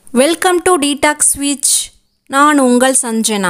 welcome to detox ஸ்வீச் நான் உங்கள் சஞ்சனா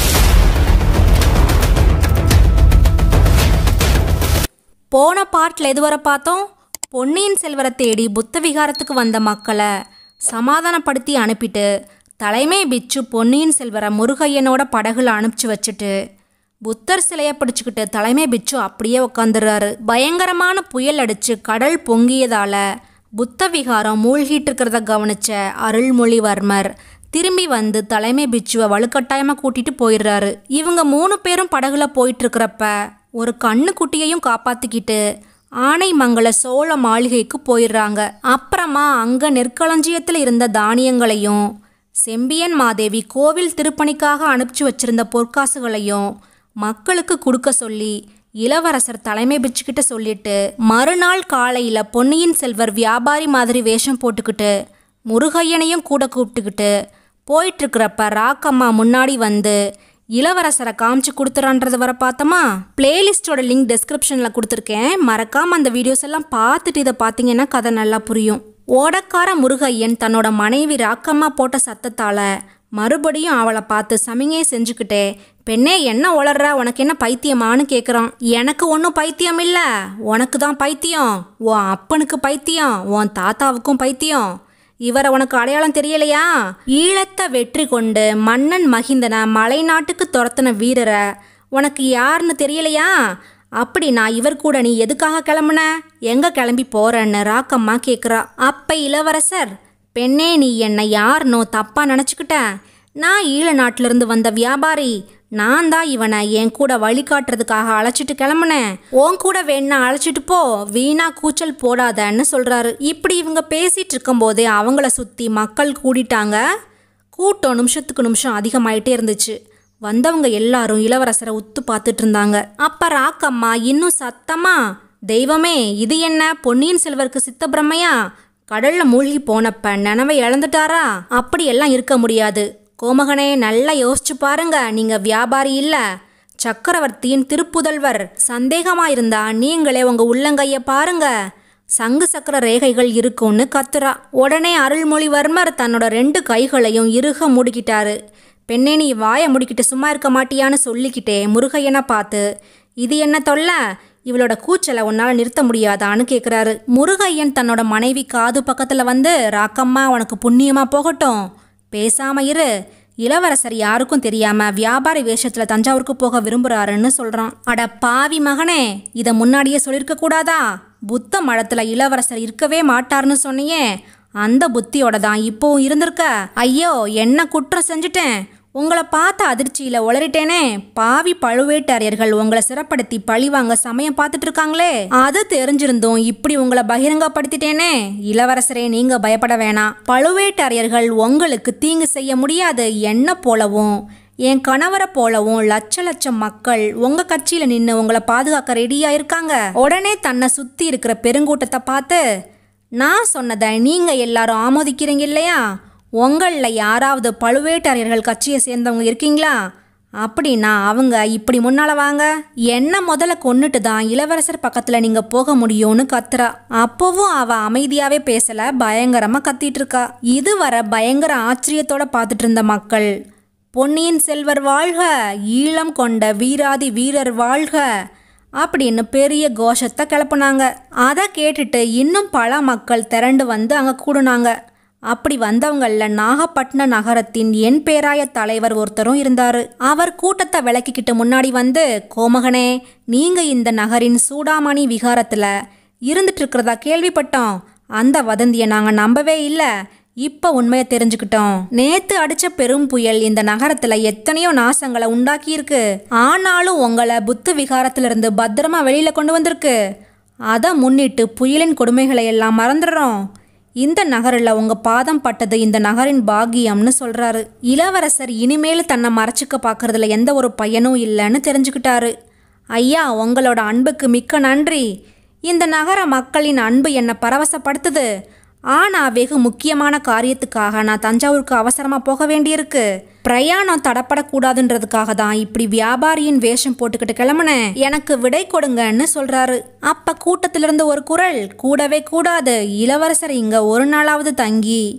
போன பாட்டில் எதுவரை பார்த்தோம் பொன்னியின் செல்வரை தேடி புத்த விகாரத்துக்கு வந்த மக்களை சமாதானப்படுத்தி அனுப்பிட்டு தலைமை பிச்சு பொன்னியின் செல்வரை முருகையனோட படகுல அனுப்பிச்சு வச்சுட்டு புத்தர் சிலையை பிடிச்சுக்கிட்டு தலைமை பிச்சு அப்படியே உட்காந்துடுறாரு பயங்கரமான புயல் அடிச்சு கடல் பொங்கியதால புத்த விகாரம் மூழ்கிட்டு இருக்கிறத கவனிச்ச அருள்மொழிவர்மர் திரும்பி வந்து தலைமை பிச்சுவை வலுக்கட்டாயமாக கூட்டிட்டு போயிடுறாரு இவங்க மூணு பேரும் படகுல போயிட்டு இருக்கிறப்ப ஒரு கண்ணுக்குட்டியையும் காப்பாத்திக்கிட்டு ஆனைமங்கல சோழ மாளிகைக்கு போயிடுறாங்க அப்புறமா அங்க நெற்களஞ்சியத்தில் இருந்த தானியங்களையும் செம்பியன் மாதேவி கோவில் திருப்பணிக்காக அனுப்பிச்சு வச்சிருந்த பொற்காசுகளையும் மக்களுக்கு கொடுக்க சொல்லி இளவரசர் தலைமை பிச்சுக்கிட்ட சொல்லிட்டு மறுநாள் காலையில பொன்னியின் செல்வர் வியாபாரி மாதிரி வேஷம் போட்டுக்கிட்டு முருகையனையும் கூட கூப்பிட்டுக்கிட்டு போயிட்டு இருக்கிறப்ப ராக்கம்மா முன்னாடி வந்து இளவரசரை காமிச்சு கொடுத்துறான்றது வர பார்த்தோமா பிளேலிஸ்டோட லிங்க் டெஸ்கிரிப்ஷனில் கொடுத்துருக்கேன் மறக்காம அந்த வீடியோஸ் எல்லாம் பார்த்துட்டு இதை பார்த்தீங்கன்னா கதை நல்லா புரியும் ஓடக்கார முருகையன் தன்னோட மனைவி ராக்கம்மா போட்ட சத்தத்தால மறுபடியும் அவளை பார்த்து சமிங்கை செஞ்சுக்கிட்டே பெண்ணே என்ன உளர்ற உனக்கு என்ன பைத்தியமான்னு கேட்குறான் எனக்கு ஒன்றும் பைத்தியம் இல்லை உனக்கு தான் பைத்தியம் உன் அப்பனுக்கு பைத்தியம் உன் தாத்தாவுக்கும் பைத்தியம் இவரை உனக்கு அடையாளம் தெரியலையா ஈழத்தை வெற்றி கொண்டு மன்னன் மகிந்தனை மலைநாட்டுக்கு துரத்தின வீரரை உனக்கு யாருன்னு தெரியலையா அப்படின்னா இவர் கூட நீ எதுக்காக கிளம்புன எங்க கிளம்பி போறன்னு ராக்கம்மா கேக்குறா அப்ப இளவரசர் பெண்ணே நீ என்னை யாருனோ தப்பா நினச்சிக்கிட்ட நான் ஈழ நாட்டிலிருந்து வந்த வியாபாரி நான் தான் இவனை என் கூட வழிகாட்டுறதுக்காக அழைச்சிட்டு கிளம்புனேன் உன் கூட வேணா அழைச்சிட்டு போ வீணா கூச்சல் போடாதன்னு சொல்றாரு இப்படி இவங்க பேசிட்டு இருக்கும்போதே அவங்கள சுத்தி மக்கள் கூடிட்டாங்க கூட்டம் நிமிஷத்துக்கு நிமிஷம் அதிகமாயிட்டே இருந்துச்சு வந்தவங்க எல்லாரும் இளவரசரை உத்து பார்த்துட்டு இருந்தாங்க அப்ப ராக்கம்மா இன்னும் சத்தமா தெய்வமே இது என்ன பொன்னியின் செல்வருக்கு சித்த பிரம்மையா கடல்ல மூழ்கி போனப்ப நினைவை இழந்துட்டாரா அப்படியெல்லாம் இருக்க முடியாது கோமகனே நல்லா யோசிச்சு பாருங்க நீங்க வியாபாரி இல்ல சக்கரவர்த்தியின் திருப்புதல்வர் சந்தேகமா இருந்தா நீங்களே உங்க உள்ளங்கைய பாருங்க சங்கு சக்கர ரேகைகள் இருக்கும்னு கத்துறா உடனே அருள்மொழிவர்மர் தன்னோட ரெண்டு கைகளையும் இறுக மூடிக்கிட்டாரு பெண்ணே நீ வாயை முடிக்கிட்டு சும்மா இருக்க மாட்டியான்னு சொல்லிக்கிட்டே முருகையனை பார்த்து இது என்ன தொல்லை இவளோட கூச்சலை உன்னால் நிறுத்த முடியாதான்னு கேட்குறாரு முருகையன் தன்னோட மனைவி காது பக்கத்தில் வந்து ராக்கம்மா உனக்கு புண்ணியமா போகட்டும் பேசாம இரு இளவரசர் யாருக்கும் தெரியாம வியாபாரி வேஷத்துல தஞ்சாவூருக்கு போக விரும்புறாருன்னு சொல்றான் அட பாவி மகனே இத முன்னாடியே சொல்லிருக்க கூடாதா புத்த மடத்துல இளவரசர் இருக்கவே மாட்டார்னு சொன்னியே அந்த புத்தியோட தான் இப்போவும் இருந்திருக்க ஐயோ என்ன குற்றம் செஞ்சுட்டேன் உங்களை பார்த்த அதிர்ச்சியில உளறிட்டேனே பாவி பழுவேட்டரையர்கள் உங்களை சிறப்படுத்தி பழிவாங்க சமயம் பார்த்துட்டு இருக்காங்களே அது தெரிஞ்சிருந்தும் இப்படி உங்களை பகிரங்கப்படுத்திட்டேனே இளவரசரே நீங்க பயப்பட வேணாம் பழுவேட்டரையர்கள் உங்களுக்கு தீங்கு செய்ய முடியாது என்ன போலவும் என் கணவரை போலவும் லட்ச லட்சம் மக்கள் உங்க கட்சியில நின்று உங்களை பாதுகாக்க ரெடியா இருக்காங்க உடனே தன்னை சுத்தி இருக்கிற பெருங்கூட்டத்தை பார்த்து நான் சொன்னதை நீங்க எல்லாரும் ஆமோதிக்கிறீங்க இல்லையா உங்களில் யாராவது பழுவேட்டரையர்கள் கட்சியை சேர்ந்தவங்க இருக்கீங்களா அப்படின்னா அவங்க இப்படி முன்னால வாங்க என்ன முதல்ல கொன்னுட்டு தான் இளவரசர் பக்கத்துல நீங்க போக முடியும்னு கத்துறா அப்பவும் அவ அமைதியாவே பேசல பயங்கரமா கத்திட்டு இருக்கா இதுவரை பயங்கர ஆச்சரியத்தோட பார்த்துட்டு இருந்த மக்கள் பொன்னியின் செல்வர் வாழ்க ஈழம் கொண்ட வீராதி வீரர் வாழ்க அப்படின்னு பெரிய கோஷத்தை கிளப்புனாங்க அதை கேட்டுட்டு இன்னும் பல மக்கள் திரண்டு வந்து அங்கே கூடுனாங்க அப்படி வந்தவங்கள நாகப்பட்டின நகரத்தின் என் பேராய தலைவர் ஒருத்தரும் இருந்தாரு அவர் கூட்டத்தை விளக்கிக்கிட்டு முன்னாடி வந்து கோமகனே நீங்க இந்த நகரின் சூடாமணி விகாரத்துல இருந்துட்டு இருக்கிறதா கேள்விப்பட்டோம் அந்த வதந்தியை நாங்க நம்பவே இல்லை இப்ப உண்மையை தெரிஞ்சுக்கிட்டோம் நேத்து அடிச்ச பெரும் புயல் இந்த நகரத்துல எத்தனையோ நாசங்களை உண்டாக்கியிருக்கு ஆனாலும் உங்களை புத்த விகாரத்துல இருந்து பத்திரமா வெளியில கொண்டு வந்திருக்கு அதை முன்னிட்டு புயலின் கொடுமைகளை எல்லாம் மறந்துடுறோம் இந்த நகரில் உங்க பாதம் பட்டது இந்த நகரின் பாக்கியம்னு சொல்றாரு இளவரசர் இனிமேல் தன்னை மறைச்சிக்க பார்க்கறதுல எந்த ஒரு பயனும் இல்லைன்னு தெரிஞ்சுக்கிட்டாரு ஐயா உங்களோட அன்புக்கு மிக்க நன்றி இந்த நகர மக்களின் அன்பு என்னை பரவசப்படுத்துது ஆனா வெகு முக்கியமான காரியத்துக்காக நான் தஞ்சாவூருக்கு அவசரமா போக வேண்டியிருக்கு பிரயாணம் தடப்படக்கூடாதுன்றதுக்காக தான் இப்படி வியாபாரியின் வேஷம் போட்டுக்கிட்டு கிளம்புனேன் எனக்கு விடை கொடுங்கன்னு சொல்றாரு அப்ப கூட்டத்திலிருந்து ஒரு குரல் கூடவே கூடாது இளவரசர் இங்க ஒரு நாளாவது தங்கி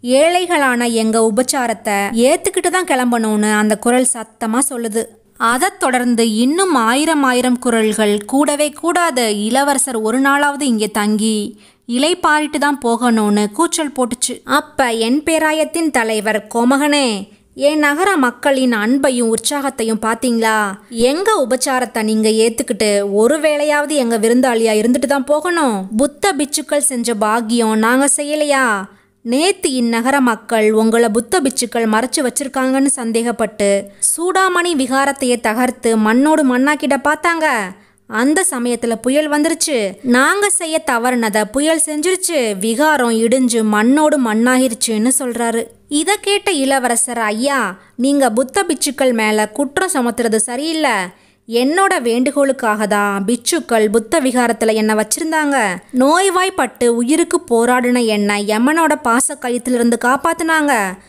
ஏழைகளான எங்க உபச்சாரத்தை ஏத்துக்கிட்டு தான் கிளம்பணும்னு அந்த குரல் சத்தமா சொல்லுது அதைத் தொடர்ந்து இன்னும் ஆயிரம் ஆயிரம் குரல்கள் கூடவே கூடாது இளவரசர் ஒரு நாளாவது இங்கே தங்கி இலை பாரிட்டு தான் போகணும்னு கூச்சல் போட்டுச்சு அப்ப என் பேராயத்தின் தலைவர் கோமகனே என் நகர மக்களின் அன்பையும் உற்சாகத்தையும் பாத்தீங்களா எங்க உபச்சாரத்தை நீங்க ஏத்துக்கிட்டு ஒரு வேளையாவது எங்க விருந்தாளியா இருந்துட்டு தான் போகணும் புத்த பிச்சுக்கள் செஞ்ச பாக்கியம் நாங்க செய்யலையா நேத்து இந்நகர மக்கள் உங்களை புத்த பிச்சுக்கள் மறைச்சு வச்சிருக்காங்கன்னு சந்தேகப்பட்டு சூடாமணி விகாரத்தையே தகர்த்து மண்ணோடு மண்ணாக்கிட பார்த்தாங்க அந்த சமயத்துல புயல் வந்துருச்சு நாங்க செய்ய தவறுனத புயல் செஞ்சிருச்சு விகாரம் இடிஞ்சு மண்ணோடு மண்ணாகிருச்சுன்னு சொல்றாரு இத கேட்ட இளவரசர் ஐயா நீங்க புத்த பிச்சுக்கள் மேல குற்றம் சுமத்துறது சரியில்லை என்னோட வேண்டுகோளுக்காக தான் பிச்சுக்கள் புத்த விகாரத்துல என்ன வச்சிருந்தாங்க நோய்வாய்ப்பட்டு உயிருக்கு போராடின என்னை யமனோட பாச கயிற்றிலிருந்து காப்பாத்துனாங்க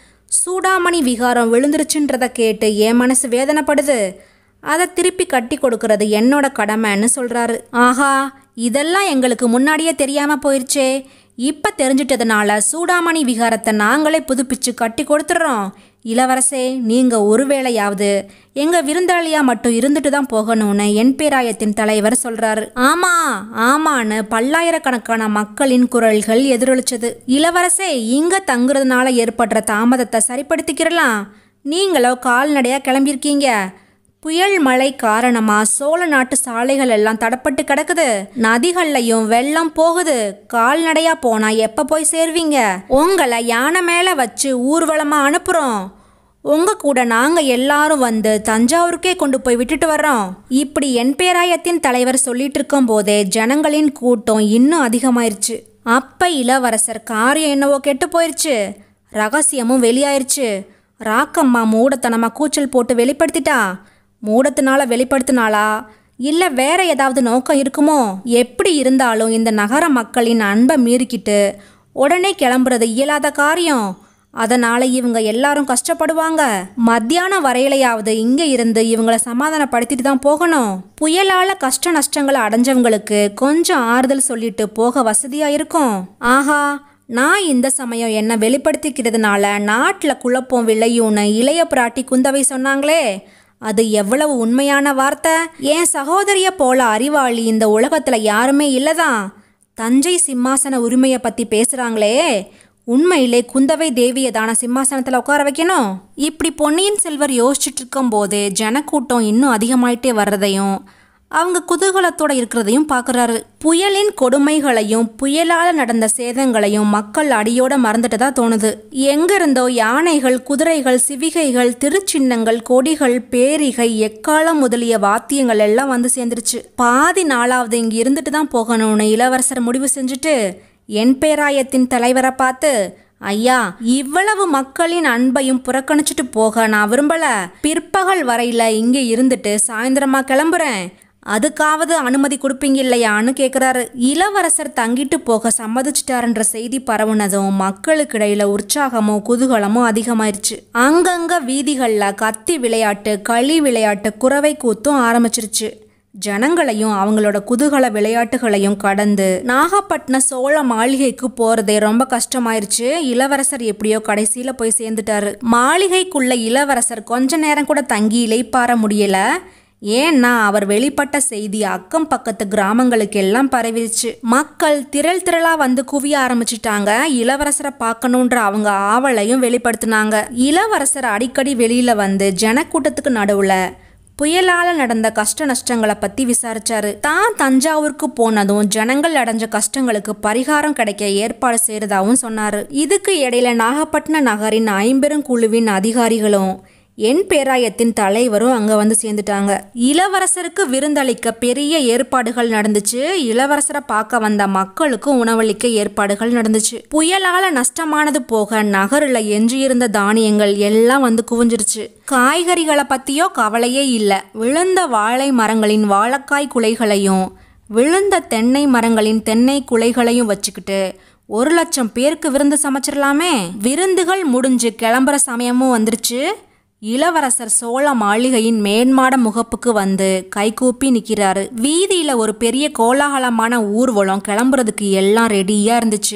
சூடாமணி விகாரம் விழுந்துருச்சுன்றத கேட்டு என் மனசு வேதனைப்படுது அதை திருப்பி கட்டி கொடுக்கறது என்னோட கடமைன்னு சொல்றாரு ஆஹா இதெல்லாம் எங்களுக்கு முன்னாடியே தெரியாம போயிருச்சே இப்ப தெரிஞ்சிட்டதுனால சூடாமணி விகாரத்தை நாங்களே புதுப்பிச்சு கட்டி கொடுத்துட்றோம் இளவரசே நீங்க ஒருவேளையாவது எங்க விருந்தாளியா மட்டும் இருந்துட்டு தான் போகணும்னு என் பேராயத்தின் தலைவர் சொல்றாரு ஆமா ஆமான்னு பல்லாயிரக்கணக்கான மக்களின் குரல்கள் எதிரொலிச்சது இளவரசே இங்க தங்குறதுனால ஏற்படுற தாமதத்தை சரிப்படுத்திக்கிறலாம் நீங்களோ கால்நடையா கிளம்பியிருக்கீங்க புயல் மழை காரணமா சோழ நாட்டு சாலைகள் எல்லாம் தடப்பட்டு கிடக்குது நதிகள்லையும் வெள்ளம் போகுது கால்நடையா போனா எப்ப போய் சேர்வீங்க உங்களை யானை மேல வச்சு ஊர்வலமா அனுப்புறோம் உங்க கூட நாங்க எல்லாரும் வந்து தஞ்சாவூருக்கே கொண்டு போய் விட்டுட்டு வர்றோம் இப்படி என் பேராயத்தின் தலைவர் சொல்லிட்டு இருக்கும் போதே ஜனங்களின் கூட்டம் இன்னும் அதிகமாயிருச்சு அப்ப இளவரசர் காரியம் என்னவோ கெட்டு போயிருச்சு ரகசியமும் வெளியாயிருச்சு ராக்கம்மா மூடத்தனமா கூச்சல் போட்டு வெளிப்படுத்திட்டா மூடத்தினால வெளிப்படுத்தினாளா இல்ல வேற ஏதாவது நோக்கம் இருக்குமோ எப்படி இருந்தாலும் இந்த நகர மக்களின் அன்பை மீறிக்கிட்டு உடனே கிளம்புறது இயலாத காரியம் அதனால இவங்க எல்லாரும் கஷ்டப்படுவாங்க மத்தியானம் வரையிலையாவது இங்க இருந்து இவங்கள சமாதானப்படுத்திட்டு தான் போகணும் புயலால கஷ்ட நஷ்டங்களை அடைஞ்சவங்களுக்கு கொஞ்சம் ஆறுதல் சொல்லிட்டு போக வசதியா இருக்கும் ஆஹா நான் இந்த சமயம் என்ன வெளிப்படுத்திக்கிறதுனால நாட்டில் குழப்பம் விளையும்னு இளைய பிராட்டி குந்தவை சொன்னாங்களே அது எவ்வளவு உண்மையான வார்த்தை என் சகோதரிய போல அறிவாளி இந்த உலகத்துல யாருமே இல்லதான் தஞ்சை சிம்மாசன உரிமையை பத்தி பேசுறாங்களே உண்மையிலே குந்தவை தேவியை தான சிம்மாசனத்துல உட்கார வைக்கணும் இப்படி பொன்னியின் செல்வர் யோசிச்சுட்டு இருக்கும் போதே ஜனக்கூட்டம் இன்னும் அதிகமாயிட்டே வர்றதையும் அவங்க குதூகலத்தோட இருக்கிறதையும் பார்க்கறாரு புயலின் கொடுமைகளையும் புயலால நடந்த சேதங்களையும் மக்கள் அடியோட மறந்துட்டதா தோணுது எங்க இருந்தோ யானைகள் குதிரைகள் சிவிகைகள் திருச்சின்னங்கள் கொடிகள் பேரிகை எக்காலம் முதலிய வாத்தியங்கள் எல்லாம் வந்து சேர்ந்துருச்சு பாதி நாளாவது இங்க இருந்துட்டு தான் போகணும்னு இளவரசர் முடிவு செஞ்சுட்டு என் பேராயத்தின் தலைவரை பார்த்து ஐயா இவ்வளவு மக்களின் அன்பையும் புறக்கணிச்சிட்டு போக நான் விரும்பல பிற்பகல் வரையில இங்க இருந்துட்டு சாயந்தரமா கிளம்புறேன் அதுக்காவது அனுமதி கொடுப்பீங்க இல்லையான்னு கேக்குறாரு இளவரசர் தங்கிட்டு போக சம்மதிச்சிட்டாருன்ற செய்தி பரவுனதும் மக்களுக்கு இடையில உற்சாகமும் குதூகலமும் அதிகமாயிருச்சு அங்கங்க வீதிகள்ல கத்தி விளையாட்டு களி விளையாட்டு குறவை கூத்தும் ஆரம்பிச்சிருச்சு ஜனங்களையும் அவங்களோட குதூகல விளையாட்டுகளையும் கடந்து நாகப்பட்டினம் சோழ மாளிகைக்கு போறதே ரொம்ப கஷ்டமாயிருச்சு இளவரசர் எப்படியோ கடைசியில போய் சேர்ந்துட்டாரு மாளிகைக்குள்ள இளவரசர் கொஞ்ச நேரம் கூட தங்கி இலைப்பார முடியல ஏன்னா அவர் வெளிப்பட்ட செய்தி அக்கம் பக்கத்து கிராமங்களுக்கு எல்லாம் பரவிருச்சு மக்கள் திரள் திரளா வந்து குவிய ஆரம்பிச்சிட்டாங்க இளவரசரை பார்க்கணுன்ற அவங்க ஆவலையும் வெளிப்படுத்தினாங்க இளவரசர் அடிக்கடி வெளியில வந்து ஜனக்கூட்டத்துக்கு நடுவுல புயலால நடந்த கஷ்ட நஷ்டங்களை பத்தி விசாரிச்சாரு தான் தஞ்சாவூருக்கு போனதும் ஜனங்கள் அடைஞ்ச கஷ்டங்களுக்கு பரிகாரம் கிடைக்க ஏற்பாடு செய்யறதாவும் சொன்னாரு இதுக்கு இடையில நாகப்பட்டினம் நகரின் ஐம்பெரும் குழுவின் அதிகாரிகளும் என் பேராயத்தின் தலைவரும் அங்க வந்து சேர்ந்துட்டாங்க இளவரசருக்கு விருந்தளிக்க பெரிய ஏற்பாடுகள் நடந்துச்சு இளவரசரை பார்க்க வந்த மக்களுக்கும் உணவளிக்க ஏற்பாடுகள் நடந்துச்சு புயலால நஷ்டமானது போக நகரில் எஞ்சியிருந்த தானியங்கள் எல்லாம் வந்து குவிஞ்சிருச்சு காய்கறிகளை பத்தியோ கவலையே இல்லை விழுந்த வாழை மரங்களின் வாழைக்காய் குலைகளையும் விழுந்த தென்னை மரங்களின் தென்னை குலைகளையும் வச்சுக்கிட்டு ஒரு லட்சம் பேருக்கு விருந்து சமைச்சிடலாமே விருந்துகள் முடிஞ்சு கிளம்புற சமயமும் வந்துருச்சு இளவரசர் சோழ மாளிகையின் மேன்மாட முகப்புக்கு வந்து கைகூப்பி நிக்கிறாரு வீதியில ஒரு பெரிய கோலாகலமான ஊர்வலம் கிளம்புறதுக்கு எல்லாம் ரெடியா இருந்துச்சு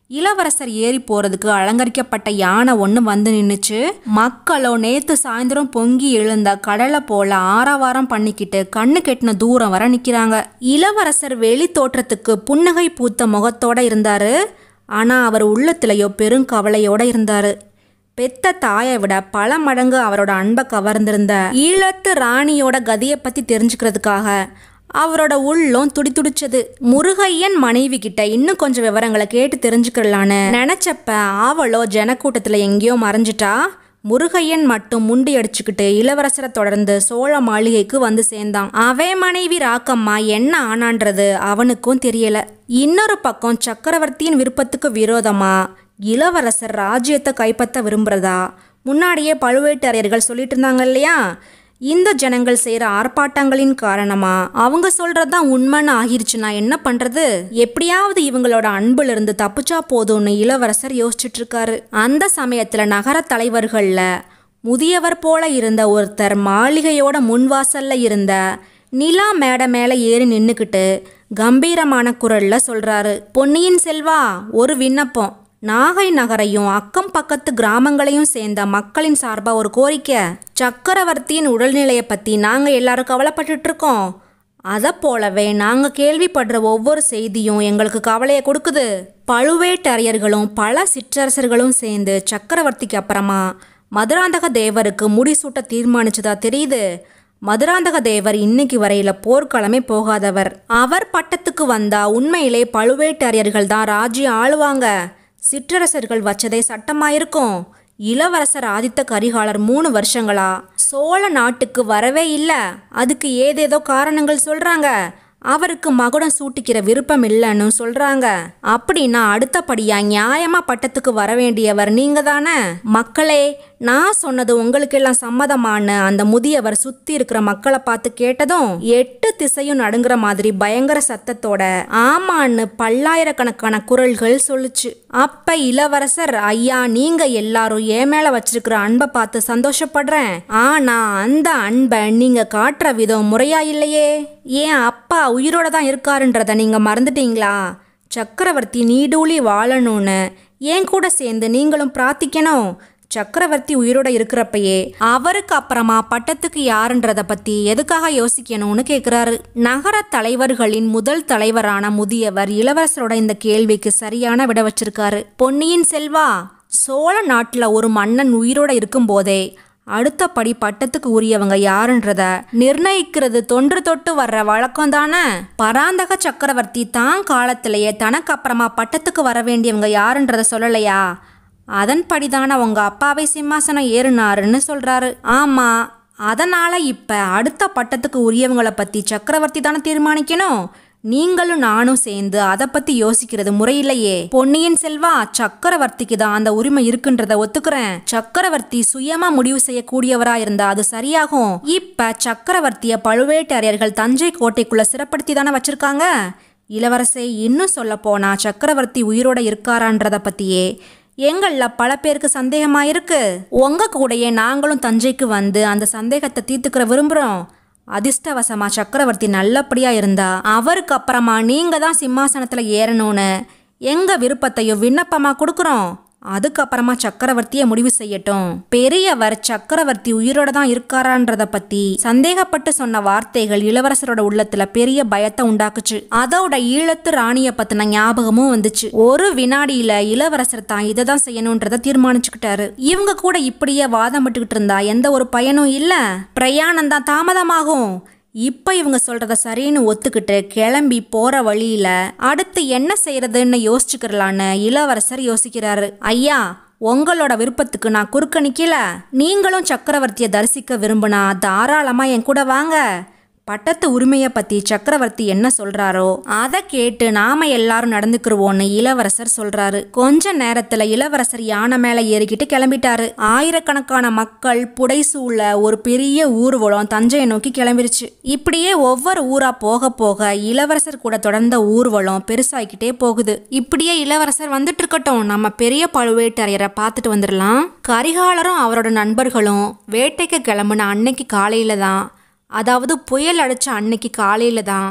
இளவரசர் ஏறி போறதுக்கு அலங்கரிக்கப்பட்ட யானை ஒன்று வந்து நின்னுச்சு மக்களோ நேத்து சாயந்தரம் பொங்கி எழுந்த கடலை போல ஆரவாரம் பண்ணிக்கிட்டு கண்ணு கெட்டின தூரம் வர நிக்கிறாங்க இளவரசர் வெளி தோற்றத்துக்கு புன்னகை பூத்த முகத்தோட இருந்தாரு ஆனா அவர் உள்ளத்திலேயோ பெருங்கவலையோட இருந்தாரு பெத்த தாயை விட பல மடங்கு அவரோட அன்பை கவர்ந்திருந்த ஈழத்து ராணியோட கதியை பத்தி தெரிஞ்சுக்கிறதுக்காக அவரோட உள்ளம் துடிதுடிச்சது முருகையன் மனைவி கிட்ட இன்னும் கொஞ்சம் விவரங்களை கேட்டு தெரிஞ்சுக்கலான்னு நினைச்சப்ப ஆவலோ ஜனக்கூட்டத்துல எங்கேயோ மறைஞ்சிட்டா முருகையன் மட்டும் முண்டி அடிச்சுக்கிட்டு இளவரசரை தொடர்ந்து சோழ மாளிகைக்கு வந்து சேர்ந்தான் அவன் மனைவி ராக்கம்மா என்ன ஆனான்றது அவனுக்கும் தெரியல இன்னொரு பக்கம் சக்கரவர்த்தியின் விருப்பத்துக்கு விரோதமா இளவரசர் ராஜ்யத்தை கைப்பற்ற விரும்புறதா முன்னாடியே பழுவேட்டரையர்கள் சொல்லிட்டு இருந்தாங்க இல்லையா இந்த ஜனங்கள் செய்யற ஆர்ப்பாட்டங்களின் காரணமா அவங்க சொல்றதுதான் உண்மைன்னு ஆகிருச்சுன்னா என்ன பண்றது எப்படியாவது இவங்களோட அன்புல இருந்து தப்பிச்சா போதும்னு இளவரசர் யோசிச்சுட்டு இருக்காரு அந்த சமயத்துல நகர தலைவர்கள்ல முதியவர் போல இருந்த ஒருத்தர் மாளிகையோட முன்வாசல்ல இருந்த நிலா மேடை மேல ஏறி நின்னுக்கிட்டு கம்பீரமான குரல்ல சொல்றாரு பொன்னியின் செல்வா ஒரு விண்ணப்பம் நாகை நகரையும் அக்கம் பக்கத்து கிராமங்களையும் சேர்ந்த மக்களின் சார்பா ஒரு கோரிக்கை சக்கரவர்த்தியின் உடல்நிலையை பத்தி நாங்க எல்லாரும் கவலைப்பட்டுட்டு இருக்கோம் அதை போலவே நாங்க கேள்விப்படுற ஒவ்வொரு செய்தியும் எங்களுக்கு கவலையை கொடுக்குது பழுவேட்டரையர்களும் பல சிற்றரசர்களும் சேர்ந்து சக்கரவர்த்திக்கு அப்புறமா மதுராந்தக தேவருக்கு முடிசூட்ட தீர்மானிச்சதா தெரியுது மதுராந்தக தேவர் இன்னைக்கு வரையில போர்க்களமே போகாதவர் அவர் பட்டத்துக்கு வந்தா உண்மையிலே பழுவேட்டரையர்கள் தான் ராஜ்யம் ஆளுவாங்க சிற்றரசர்கள் வச்சதே சட்டமா இருக்கும் இளவரசர் ஆதித்த கரிகாலர் மூணு வருஷங்களா சோழ நாட்டுக்கு வரவே இல்லை அதுக்கு ஏதேதோ காரணங்கள் சொல்றாங்க அவருக்கு மகுடம் சூட்டிக்கிற விருப்பம் இல்லைன்னு சொல்றாங்க அப்படின்னா அடுத்தபடியா நியாயமா பட்டத்துக்கு வர வேண்டியவர் நீங்க தானே மக்களே நான் சொன்னது உங்களுக்கெல்லாம் சம்மதமான அந்த முதியவர் சுத்தி இருக்கிற மக்களை பார்த்து கேட்டதும் எட்டு திசையும் நடுங்குற மாதிரி பயங்கர சத்தத்தோட ஆமான்னு பல்லாயிரக்கணக்கான குரல்கள் சொல்லுச்சு அப்ப இளவரசர் ஐயா நீங்க எல்லாரும் என் மேல வச்சிருக்கிற அன்பை பார்த்து சந்தோஷப்படுறேன் ஆனா அந்த அன்பை நீங்க காட்டுற விதம் முறையா இல்லையே ஏன் அப்பா உயிரோட தான் இருக்காருன்றத நீங்க மறந்துட்டீங்களா சக்கரவர்த்தி நீடூழி வாழணும்னு என் கூட சேர்ந்து நீங்களும் பிரார்த்திக்கணும் சக்கரவர்த்தி உயிரோட இருக்கிறப்பயே அவருக்கு அப்புறமா பட்டத்துக்கு யாருன்றத பத்தி எதுக்காக யோசிக்கணும்னு கேக்குறாரு நகர தலைவர்களின் முதல் தலைவரான முதியவர் இளவரசரோட இந்த கேள்விக்கு சரியான விட வச்சிருக்காரு பொன்னியின் செல்வா சோழ நாட்டுல ஒரு மன்னன் உயிரோட இருக்கும்போதே அடுத்தபடி பட்டத்துக்கு உரியவங்க யாருன்றத நிர்ணயிக்கிறது தொன்று தொட்டு வர்ற வழக்கம் தானே பராந்தக சக்கரவர்த்தி தான் காலத்திலேயே தனக்கு அப்புறமா பட்டத்துக்கு வர வேண்டியவங்க யாருன்றத சொல்லலையா அதன்படிதானே உங்க அப்பாவை சிம்மாசனம் ஏறினாருன்னு சொல்றாரு ஆமா அதனால இப்ப அடுத்த பட்டத்துக்கு உரியவங்கள பத்தி சக்கரவர்த்தி தானே தீர்மானிக்கணும் நீங்களும் நானும் சேர்ந்து அதை பத்தி யோசிக்கிறது முறையில்லையே பொன்னியின் செல்வா சக்கரவர்த்திக்கு தான் அந்த உரிமை இருக்குன்றத ஒத்துக்கிறேன் சக்கரவர்த்தி சுயமா முடிவு செய்யக்கூடியவரா இருந்தா அது சரியாகும் இப்ப சக்கரவர்த்திய பழுவேட்டரையர்கள் தஞ்சை கோட்டைக்குள்ள சிறப்படுத்தி தானே வச்சிருக்காங்க இளவரசே இன்னும் சொல்ல போனா சக்கரவர்த்தி உயிரோட இருக்காரான்றத பத்தியே எங்கள்ல பல பேருக்கு சந்தேகமா இருக்கு உங்க கூடயே நாங்களும் தஞ்சைக்கு வந்து அந்த சந்தேகத்தை தீர்த்துக்கிற விரும்புறோம் அதிர்ஷ்டவசமா சக்கரவர்த்தி நல்லபடியா இருந்தா அவருக்கு அப்புறமா நீங்க தான் சிம்மாசனத்துல ஏறணும்னு எங்க விருப்பத்தையும் விண்ணப்பமா கொடுக்குறோம் அதுக்கப்புறமா சக்கரவர்த்தியை முடிவு செய்யட்டும் பெரியவர் சக்கரவர்த்தி உயிரோட தான் இருக்காரான்றத பத்தி சந்தேகப்பட்டு சொன்ன வார்த்தைகள் இளவரசரோட உள்ளத்துல பெரிய பயத்தை உண்டாக்குச்சு அதோட ஈழத்து ராணிய பத்தின ஞாபகமும் வந்துச்சு ஒரு வினாடியில இளவரசர் தான் இதை தான் செய்யணுன்றத தீர்மானிச்சுக்கிட்டாரு இவங்க கூட இப்படியே வாதம் விட்டுக்கிட்டு இருந்தா எந்த ஒரு பயனும் இல்ல பிரயாணம் தான் தாமதமாகும் இப்ப இவங்க சொல்றத சரின்னு ஒத்துக்கிட்டு கிளம்பி போற வழியில அடுத்து என்ன செய்யறதுன்னு யோசிச்சுக்கிறலான்னு இளவரசர் யோசிக்கிறாரு ஐயா உங்களோட விருப்பத்துக்கு நான் குறுக்க நிக்கல நீங்களும் சக்கரவர்த்தியை தரிசிக்க விரும்புனா தாராளமா என் கூட வாங்க பட்டத்து உரிமையை பத்தி சக்கரவர்த்தி என்ன சொல்றாரோ அதை கேட்டு நாம எல்லாரும் நடந்துக்கிருவோன்னு இளவரசர் சொல்றாரு கொஞ்ச நேரத்துல இளவரசர் யானை மேல ஏறிக்கிட்டு கிளம்பிட்டாரு ஆயிரக்கணக்கான மக்கள் புடைசூழ ஒரு பெரிய ஊர்வலம் தஞ்சையை நோக்கி கிளம்பிருச்சு இப்படியே ஒவ்வொரு ஊரா போக போக இளவரசர் கூட தொடர்ந்த ஊர்வலம் பெருசாகிக்கிட்டே போகுது இப்படியே இளவரசர் வந்துட்டு இருக்கட்டும் நம்ம பெரிய பழுவேட்டரையரை பார்த்துட்டு வந்துடலாம் கரிகாலரும் அவரோட நண்பர்களும் வேட்டைக்கு கிளம்புன அன்னைக்கு காலையில தான் அதாவது புயல் அடிச்ச அன்னைக்கு காலையில தான்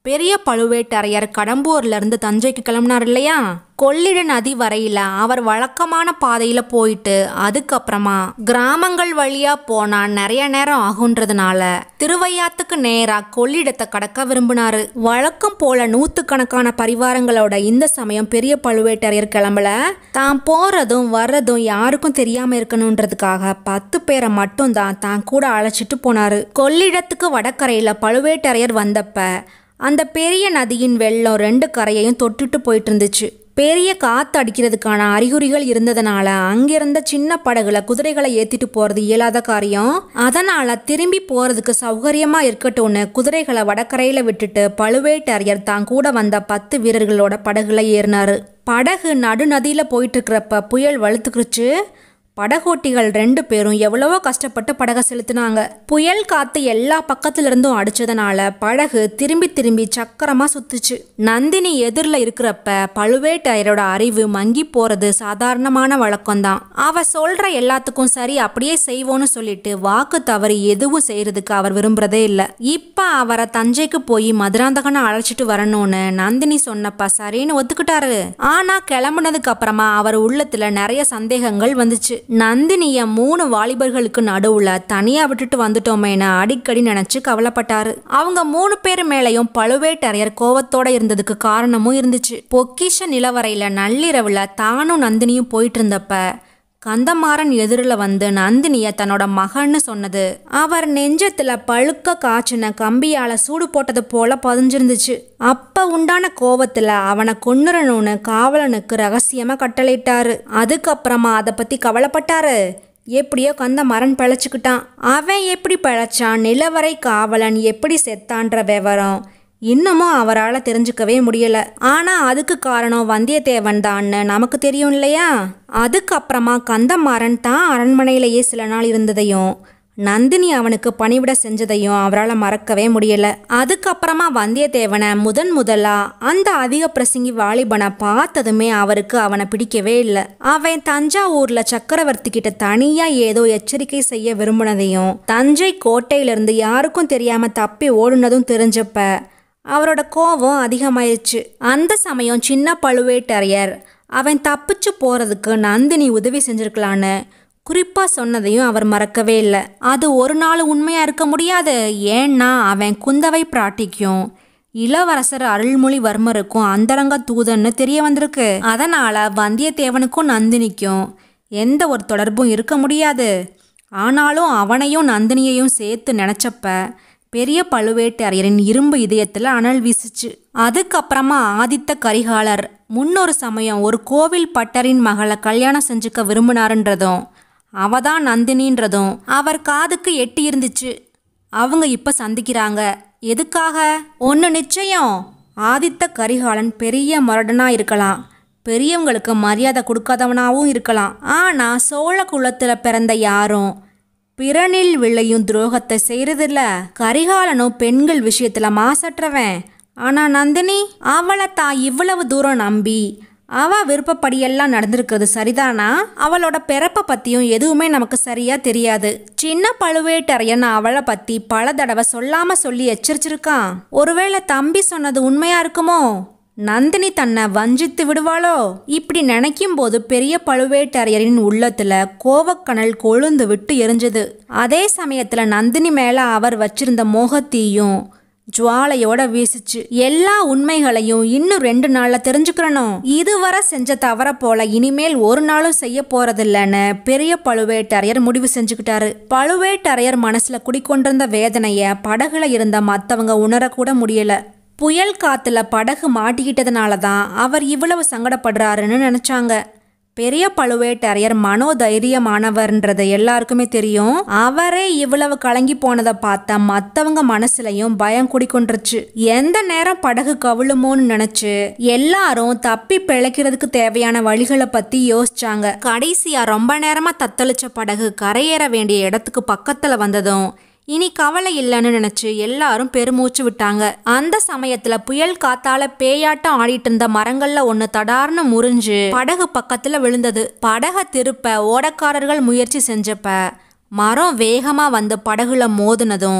பெரிய பழுவேட்டரையர் கடம்பூர்ல இருந்து தஞ்சைக்கு கிளம்பினார் இல்லையா கொள்ளிட நதி வரையில அவர் வழக்கமான பாதையில போயிட்டு அதுக்கப்புறமா கிராமங்கள் வழியா போனா நிறைய நேரம் ஆகுன்றதுனால திருவையாத்துக்கு நேரா கொள்ளிடத்தை கடக்க விரும்பினாரு வழக்கம் போல நூத்துக்கணக்கான பரிவாரங்களோட இந்த சமயம் பெரிய பழுவேட்டரையர் கிளம்பல தான் போறதும் வர்றதும் யாருக்கும் தெரியாம இருக்கணுன்றதுக்காக பத்து பேரை மட்டும் தான் தான் கூட அழைச்சிட்டு போனாரு கொள்ளிடத்துக்கு வடக்கரையில பழுவேட்டரையர் வந்தப்ப அந்த பெரிய நதியின் வெள்ளம் ரெண்டு கரையையும் தொட்டுட்டு போயிட்டு இருந்துச்சு பெரிய காத்து அடிக்கிறதுக்கான அறிகுறிகள் இருந்ததுனால அங்கிருந்த சின்ன படகுல குதிரைகளை ஏத்திட்டு போறது இயலாத காரியம் அதனால திரும்பி போறதுக்கு சௌகரியமா இருக்கட்டும்னு குதிரைகளை வடக்கரையில விட்டுட்டு பழுவேட்டரையர் தான் கூட வந்த பத்து வீரர்களோட படகுல ஏறினாரு படகு நடுநதியில போயிட்டு இருக்கிறப்ப புயல் வலுத்துக்குருச்சு படகோட்டிகள் ரெண்டு பேரும் எவ்வளவோ கஷ்டப்பட்டு படகை செலுத்தினாங்க புயல் காத்து எல்லா பக்கத்துல இருந்தும் அடிச்சதுனால படகு திரும்பி திரும்பி சக்கரமா சுத்துச்சு நந்தினி எதிரில் இருக்கிறப்ப பழுவேட்டரையரோட அறிவு மங்கி போறது சாதாரணமான வழக்கம்தான் அவ சொல்ற எல்லாத்துக்கும் சரி அப்படியே செய்வோன்னு சொல்லிட்டு வாக்கு தவறி எதுவும் செய்யறதுக்கு அவர் விரும்புறதே இல்ல இப்ப அவரை தஞ்சைக்கு போய் மதுராந்தகனை அழைச்சிட்டு வரணும்னு நந்தினி சொன்னப்ப சரின்னு ஒத்துக்கிட்டாரு ஆனா கிளம்புனதுக்கு அப்புறமா அவர் உள்ளத்துல நிறைய சந்தேகங்கள் வந்துச்சு நந்தினிய மூணு வாலிபர்களுக்கு நடுவுல தனியா விட்டுட்டு வந்துட்டோமேன்னு அடிக்கடி நினைச்சு கவலைப்பட்டாரு அவங்க மூணு பேர் மேலையும் பழுவேட்டரையர் கோவத்தோட இருந்ததுக்கு காரணமும் இருந்துச்சு பொக்கிஷ நிலவரையில நள்ளிரவுல தானும் நந்தினியும் போயிட்டு இருந்தப்ப கந்தமாறன் எதிரில் வந்து நந்தினிய தன்னோட மகன்னு சொன்னது அவர் நெஞ்சத்துல பழுக்க காய்ச்சின கம்பியால சூடு போட்டது போல பதிஞ்சிருந்துச்சு அப்ப உண்டான கோவத்துல அவனை கொன்னுறணும்னு காவலனுக்கு ரகசியமா கட்டளையிட்டாரு அதுக்கப்புறமா அதை பத்தி கவலைப்பட்டாரு எப்படியோ கந்த மரன் பிழைச்சுக்கிட்டான் அவன் எப்படி பிழைச்சான் நிலவரை காவலன் எப்படி செத்தான்ற விவரம் இன்னமும் அவரால் தெரிஞ்சுக்கவே முடியல ஆனா அதுக்கு காரணம் வந்தியத்தேவன் தான்னு நமக்கு தெரியும் இல்லையா அதுக்கப்புறமா கந்தமாறன் தான் அரண்மனையிலேயே சில நாள் இருந்ததையும் நந்தினி அவனுக்கு பணிவிட செஞ்சதையும் அவரால் மறக்கவே முடியல அதுக்கப்புறமா வந்தியத்தேவனை முதன் முதலா அந்த அதிக பிரசங்கி வாலிபனை பார்த்ததுமே அவருக்கு அவனை பிடிக்கவே இல்லை அவன் தஞ்சாவூர்ல சக்கரவர்த்தி கிட்ட தனியா ஏதோ எச்சரிக்கை செய்ய விரும்பினதையும் தஞ்சை கோட்டையிலிருந்து யாருக்கும் தெரியாம தப்பி ஓடுனதும் தெரிஞ்சப்ப அவரோட கோபம் அதிகமாயிருச்சு அந்த சமயம் சின்ன பழுவேட்டரையர் அவன் தப்பிச்சு போறதுக்கு நந்தினி உதவி செஞ்சிருக்கலான்னு குறிப்பா சொன்னதையும் அவர் மறக்கவே இல்லை அது ஒரு நாள் உண்மையா இருக்க முடியாது ஏன்னா அவன் குந்தவை பிராட்டிக்கும் இளவரசர் அருள்மொழிவர்மருக்கும் அந்தரங்க தூதன்னு தெரிய வந்திருக்கு அதனால வந்தியத்தேவனுக்கும் நந்தினிக்கும் எந்த ஒரு தொடர்பும் இருக்க முடியாது ஆனாலும் அவனையும் நந்தினியையும் சேர்த்து நினைச்சப்ப பெரிய பழுவேட்டரையரின் இரும்பு இதயத்துல அனல் வீசுச்சு அதுக்கப்புறமா ஆதித்த கரிகாலர் முன்னொரு சமயம் ஒரு கோவில் பட்டரின் மகளை கல்யாணம் செஞ்சுக்க விரும்பினாருன்றதும் அவதான் நந்தினின்றதும் அவர் காதுக்கு எட்டி இருந்துச்சு அவங்க இப்ப சந்திக்கிறாங்க எதுக்காக ஒன்று நிச்சயம் ஆதித்த கரிகாலன் பெரிய மரடனா இருக்கலாம் பெரியவங்களுக்கு மரியாதை கொடுக்காதவனாவும் இருக்கலாம் ஆனா சோழ குலத்துல பிறந்த யாரும் பிறனில் விளையும் துரோகத்தை செய்யறதில்ல கரிகாலனும் பெண்கள் விஷயத்துல மாசற்றவன் ஆனா நந்தினி அவளை தான் இவ்வளவு தூரம் நம்பி அவ விருப்பப்படியெல்லாம் நடந்திருக்கிறது சரிதானா அவளோட பிறப்பை பத்தியும் எதுவுமே நமக்கு சரியா தெரியாது சின்ன பழுவேட்டரையன் அவளை பத்தி பல தடவை சொல்லாம சொல்லி எச்சரிச்சிருக்கான் ஒருவேளை தம்பி சொன்னது உண்மையா இருக்குமோ நந்தினி தன்னை வஞ்சித்து விடுவாளோ இப்படி நினைக்கும் போது பெரிய பழுவேட்டரையரின் உள்ளத்துல கோவக்கனல் கொழுந்து விட்டு எரிஞ்சது அதே சமயத்துல நந்தினி மேல அவர் வச்சிருந்த மோகத்தீயும் ஜுவாலையோட வீசுச்சு எல்லா உண்மைகளையும் இன்னும் ரெண்டு நாள்ல தெரிஞ்சுக்கிறணும் இதுவரை செஞ்ச தவற போல இனிமேல் ஒரு நாளும் செய்ய போறதில்லன்னு பெரிய பழுவேட்டரையர் முடிவு செஞ்சுக்கிட்டாரு பழுவேட்டரையர் மனசுல குடிக்கொண்டிருந்த வேதனைய படகுல இருந்த மத்தவங்க உணரக்கூட முடியல புயல் காத்துல படகு மாட்டிக்கிட்டதுனால தான் அவர் இவ்வளவு சங்கடப்படுறாருன்னு நினைச்சாங்க பெரிய பழுவேட்டரையர் மனோதைரியமானவர்ன்றது எல்லாருக்குமே தெரியும் அவரே இவ்வளவு கலங்கி போனதை பார்த்த மத்தவங்க மனசுலயும் பயம் குடிக்கொண்டுருச்சு எந்த நேரம் படகு கவிழுமோன்னு நினைச்சு எல்லாரும் தப்பி பிழைக்கிறதுக்கு தேவையான வழிகளை பத்தி யோசிச்சாங்க கடைசியா ரொம்ப நேரமா தத்தளிச்ச படகு கரையேற வேண்டிய இடத்துக்கு பக்கத்துல வந்ததும் இனி கவலை இல்லைன்னு நினைச்சு எல்லாரும் பெருமூச்சு விட்டாங்க அந்த சமயத்துல புயல் காத்தால பேயாட்டம் ஆடிட்டு இருந்த மரங்கள்ல ஒண்ணு தடார்னு முறிஞ்சு படகு பக்கத்துல விழுந்தது படக திருப்ப ஓடக்காரர்கள் முயற்சி செஞ்சப்ப மரம் வேகமா வந்து படகுல மோதுனதும்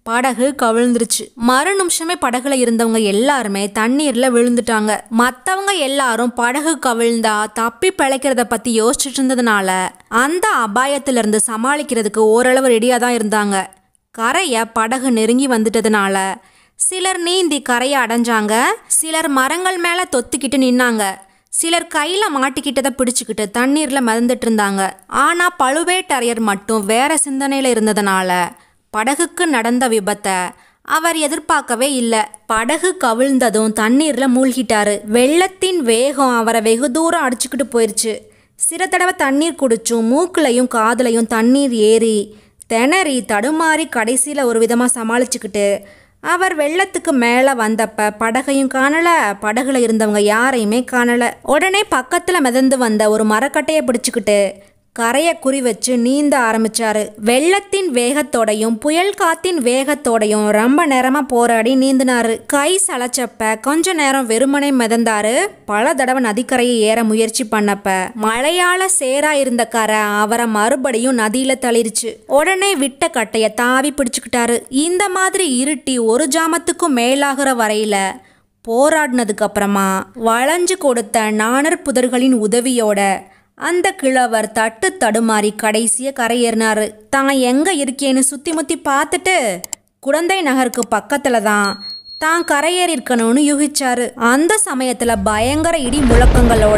படகு கவிழ்ந்துருச்சு மறு நிமிஷமே படகுல இருந்தவங்க எல்லாருமே தண்ணீர்ல விழுந்துட்டாங்க மத்தவங்க எல்லாரும் படகு கவிழ்ந்தா தப்பி பிழைக்கிறத பத்தி யோசிச்சுட்டு இருந்ததுனால அந்த அபாயத்துல இருந்து சமாளிக்கிறதுக்கு ஓரளவு ரெடியா தான் இருந்தாங்க கரைய படகு நெருங்கி வந்துட்டதுனால சிலர் நீந்தி கரையை அடைஞ்சாங்க சிலர் மரங்கள் மேல தொத்திக்கிட்டு நின்னாங்க சிலர் கையில மாட்டிக்கிட்டதை பிடிச்சுக்கிட்டு தண்ணீர்ல மிதந்துட்டு இருந்தாங்க ஆனா பழுவேட்டரையர் மட்டும் வேற சிந்தனையில இருந்ததுனால படகுக்கு நடந்த விபத்தை அவர் எதிர்பார்க்கவே இல்லை படகு கவிழ்ந்ததும் தண்ணீர்ல மூழ்கிட்டாரு வெள்ளத்தின் வேகம் அவரை வெகு தூரம் அடிச்சுக்கிட்டு போயிருச்சு சில தடவை தண்ணீர் குடிச்சும் மூக்குலையும் காதுலையும் தண்ணீர் ஏறி திணறி தடுமாறி கடைசியில் ஒரு விதமாக சமாளிச்சுக்கிட்டு அவர் வெள்ளத்துக்கு மேலே வந்தப்ப படகையும் காணல படகுல இருந்தவங்க யாரையுமே காணல உடனே பக்கத்தில் மிதந்து வந்த ஒரு மரக்கட்டையை பிடிச்சுக்கிட்டு கரையை குறி வச்சு நீந்த ஆரம்பிச்சாரு வெள்ளத்தின் வேகத்தோடையும் புயல் காத்தின் வேகத்தோடையும் ரொம்ப நேரமா போராடி நீந்தினாரு கை சளைச்சப்ப கொஞ்ச நேரம் வெறுமனே மிதந்தாரு பல தடவை நதிக்கரையை ஏற முயற்சி பண்ணப்ப மழையால சேரா இருந்த கரை அவரை மறுபடியும் நதியில தளிருச்சு உடனே விட்ட கட்டைய தாவி பிடிச்சுக்கிட்டாரு இந்த மாதிரி இருட்டி ஒரு ஜாமத்துக்கும் மேலாகிற வரையில போராடினதுக்கு அப்புறமா வளைஞ்சு கொடுத்த நாணர் புதர்களின் உதவியோட அந்த கிழவர் தட்டு தடுமாறி கடைசிய கரையேறினாரு தான் எங்க இருக்கேன்னு சுத்தி முத்தி பார்த்துட்டு குழந்தை நகருக்கு பக்கத்துல தான் தான் கரையேறி இருக்கணும்னு யூகிச்சாரு அந்த சமயத்துல பயங்கர இடி முழக்கங்களோட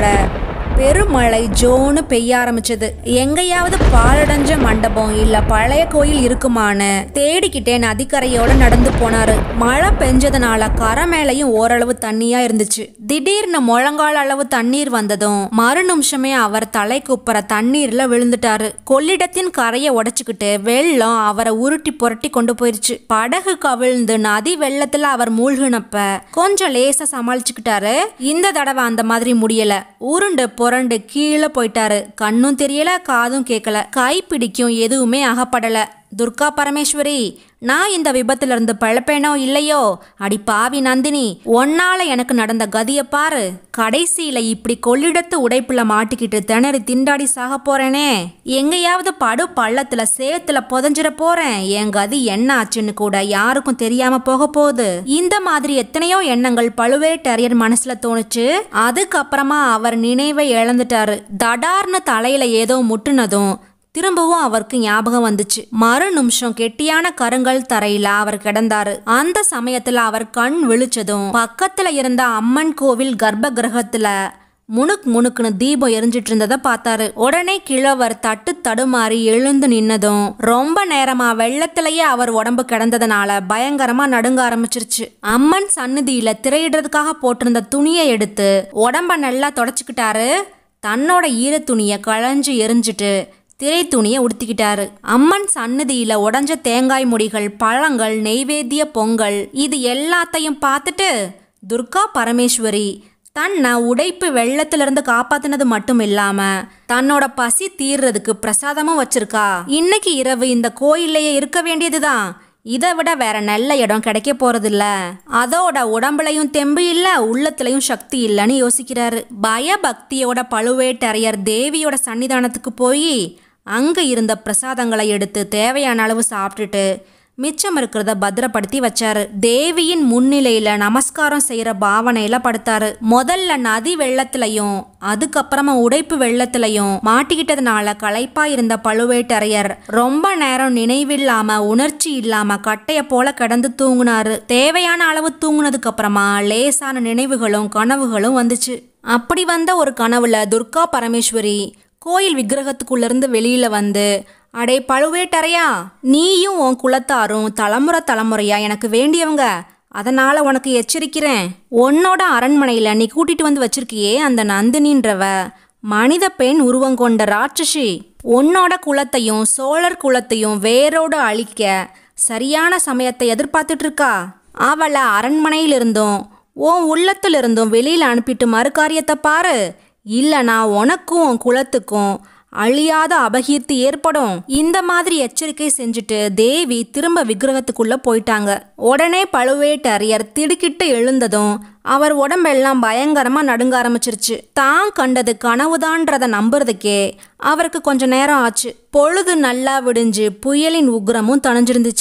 பெருமழை ஜோன்னு பெய்ய ஆரம்பிச்சது எங்கேயாவது பாழடைஞ்ச மண்டபம் இல்ல பழைய கோயில் இருக்குமான்னு தேடிக்கிட்டே நதிக்கரையோட நடந்து போனாரு மழை பெஞ்சதுனால கரை மேலையும் ஓரளவு தண்ணியா இருந்துச்சு திடீர்னு முழங்கால் அளவு தண்ணீர் வந்ததும் மறு நிமிஷமே அவர் தலை குப்புற தண்ணீர்ல விழுந்துட்டாரு கொள்ளிடத்தின் கரையை உடைச்சுக்கிட்டு வெள்ளம் அவரை உருட்டி புரட்டி கொண்டு போயிருச்சு படகு கவிழ்ந்து நதி வெள்ளத்துல அவர் மூழ்கினப்ப கொஞ்சம் லேசா சமாளிச்சுக்கிட்டாரு இந்த தடவை அந்த மாதிரி முடியல உருண்டு புரண்டு கீழே போயிட்டாரு கண்ணும் தெரியல காதும் கேட்கல கை பிடிக்கும் எதுவுமே அகப்படல துர்கா பரமேஸ்வரி நான் இந்த விபத்துல இருந்து பழப்பேனோ இல்லையோ அடி பாவி நந்தினி ஒன்னால எனக்கு நடந்த கதிய பாரு கடைசியில இப்படி கொள்ளிடத்து உடைப்புல மாட்டிக்கிட்டு திணறி திண்டாடி சாக போறேனே எங்கேயாவது படு பள்ளத்துல சேத்துல புதஞ்சிட போறேன் என் கதி என்ன ஆச்சுன்னு கூட யாருக்கும் தெரியாம போக போகுது இந்த மாதிரி எத்தனையோ எண்ணங்கள் பழுவேட்டரையர் மனசுல தோணுச்சு அதுக்கப்புறமா அவர் நினைவை இழந்துட்டாரு தடார்னு தலையில ஏதோ முட்டுனதும் திரும்பவும் அவருக்கு ஞாபகம் வந்துச்சு மறு நிமிஷம் கெட்டியான கருங்கல் தரையில அவர் கிடந்தாரு அந்த சமயத்துல அவர் கண் விழிச்சதும் பக்கத்துல இருந்த அம்மன் கோவில் கர்ப்ப கிரகத்துல முணுக் முணுக்குன்னு தீபம் எரிஞ்சிட்டு இருந்ததை பார்த்தாரு உடனே கிழவர் தட்டு தடுமாறி எழுந்து நின்னதும் ரொம்ப நேரமா வெள்ளத்திலேயே அவர் உடம்பு கிடந்ததுனால பயங்கரமா நடுங்க ஆரம்பிச்சிருச்சு அம்மன் சந்நிதியில திரையிடுறதுக்காக போட்டிருந்த துணியை எடுத்து உடம்ப நல்லா தொடச்சுக்கிட்டாரு தன்னோட ஈர துணியை களைஞ்சு எரிஞ்சிட்டு திரை துணியை உடுத்திக்கிட்டாரு அம்மன் சன்னதியில உடஞ்ச தேங்காய் முடிகள் பழங்கள் நெய்வேத்திய பொங்கல் இது எல்லாத்தையும் பார்த்துட்டு துர்கா பரமேஸ்வரி தன்னை உடைப்பு வெள்ளத்திலிருந்து காப்பாத்தினது மட்டும் இல்லாம தன்னோட பசி தீர்றதுக்கு பிரசாதமும் வச்சிருக்கா இன்னைக்கு இரவு இந்த கோயில்லையே இருக்க வேண்டியதுதான் இதை விட வேற நல்ல இடம் கிடைக்க போறதில்ல அதோட உடம்புலையும் தெம்பு இல்ல உள்ளத்துலயும் சக்தி இல்லைன்னு யோசிக்கிறாரு பயபக்தியோட பழுவேட்டரையர் தேவியோட சன்னிதானத்துக்கு போய் அங்க இருந்த பிரசாதங்களை எடுத்து தேவையான அளவு சாப்பிட்டுட்டு மிச்சம் இருக்கிறத பத்திரப்படுத்தி வச்சாரு தேவியின் முன்னிலையில நமஸ்காரம் செய்யற பாவனையில படுத்தாரு முதல்ல நதி வெள்ளத்திலையும் அதுக்கப்புறமா உடைப்பு வெள்ளத்திலையும் மாட்டிக்கிட்டதுனால களைப்பா இருந்த பழுவேட்டரையர் ரொம்ப நேரம் நினைவில்லாம உணர்ச்சி இல்லாம கட்டைய போல கிடந்து தூங்குனாரு தேவையான அளவு தூங்குனதுக்கு அப்புறமா லேசான நினைவுகளும் கனவுகளும் வந்துச்சு அப்படி வந்த ஒரு கனவுல துர்கா பரமேஸ்வரி கோயில் விக்கிரகத்துக்குள்ளேருந்து வெளியில வந்து அடே பழுவேட்டரையா நீயும் உன் குலத்தாரும் தலைமுறை தலைமுறையா எனக்கு வேண்டியவங்க அதனால உனக்கு எச்சரிக்கிறேன் உன்னோட அரண்மனையில நீ கூட்டிட்டு வந்து வச்சிருக்கியே அந்த நந்தினின்றவ மனித பெண் உருவம் கொண்ட ராட்சசி உன்னோட குலத்தையும் சோழர் குலத்தையும் வேரோட அழிக்க சரியான சமயத்தை எதிர்பார்த்துட்டு இருக்கா அவளை அரண்மனையிலிருந்தும் உன் உள்ளத்திலிருந்தும் வெளியில அனுப்பிட்டு மறுகாரியத்தை பாரு இல்லனா உனக்கும் உன் குலத்துக்கும் அழியாத அபகீர்த்தி ஏற்படும் இந்த மாதிரி எச்சரிக்கை செஞ்சுட்டு தேவி திரும்ப விக்கிரகத்துக்குள்ள போயிட்டாங்க உடனே பழுவேட்டரையர் திடுக்கிட்டு எழுந்ததும் அவர் உடம்பெல்லாம் பயங்கரமா நடுங்க ஆரம்பிச்சிருச்சு தான் கண்டது கனவுதான்றத நம்புறதுக்கே அவருக்கு கொஞ்ச நேரம் ஆச்சு பொழுது நல்லா விடிஞ்சு புயலின் உக்ரமும் தணிஞ்சிருந்துச்சு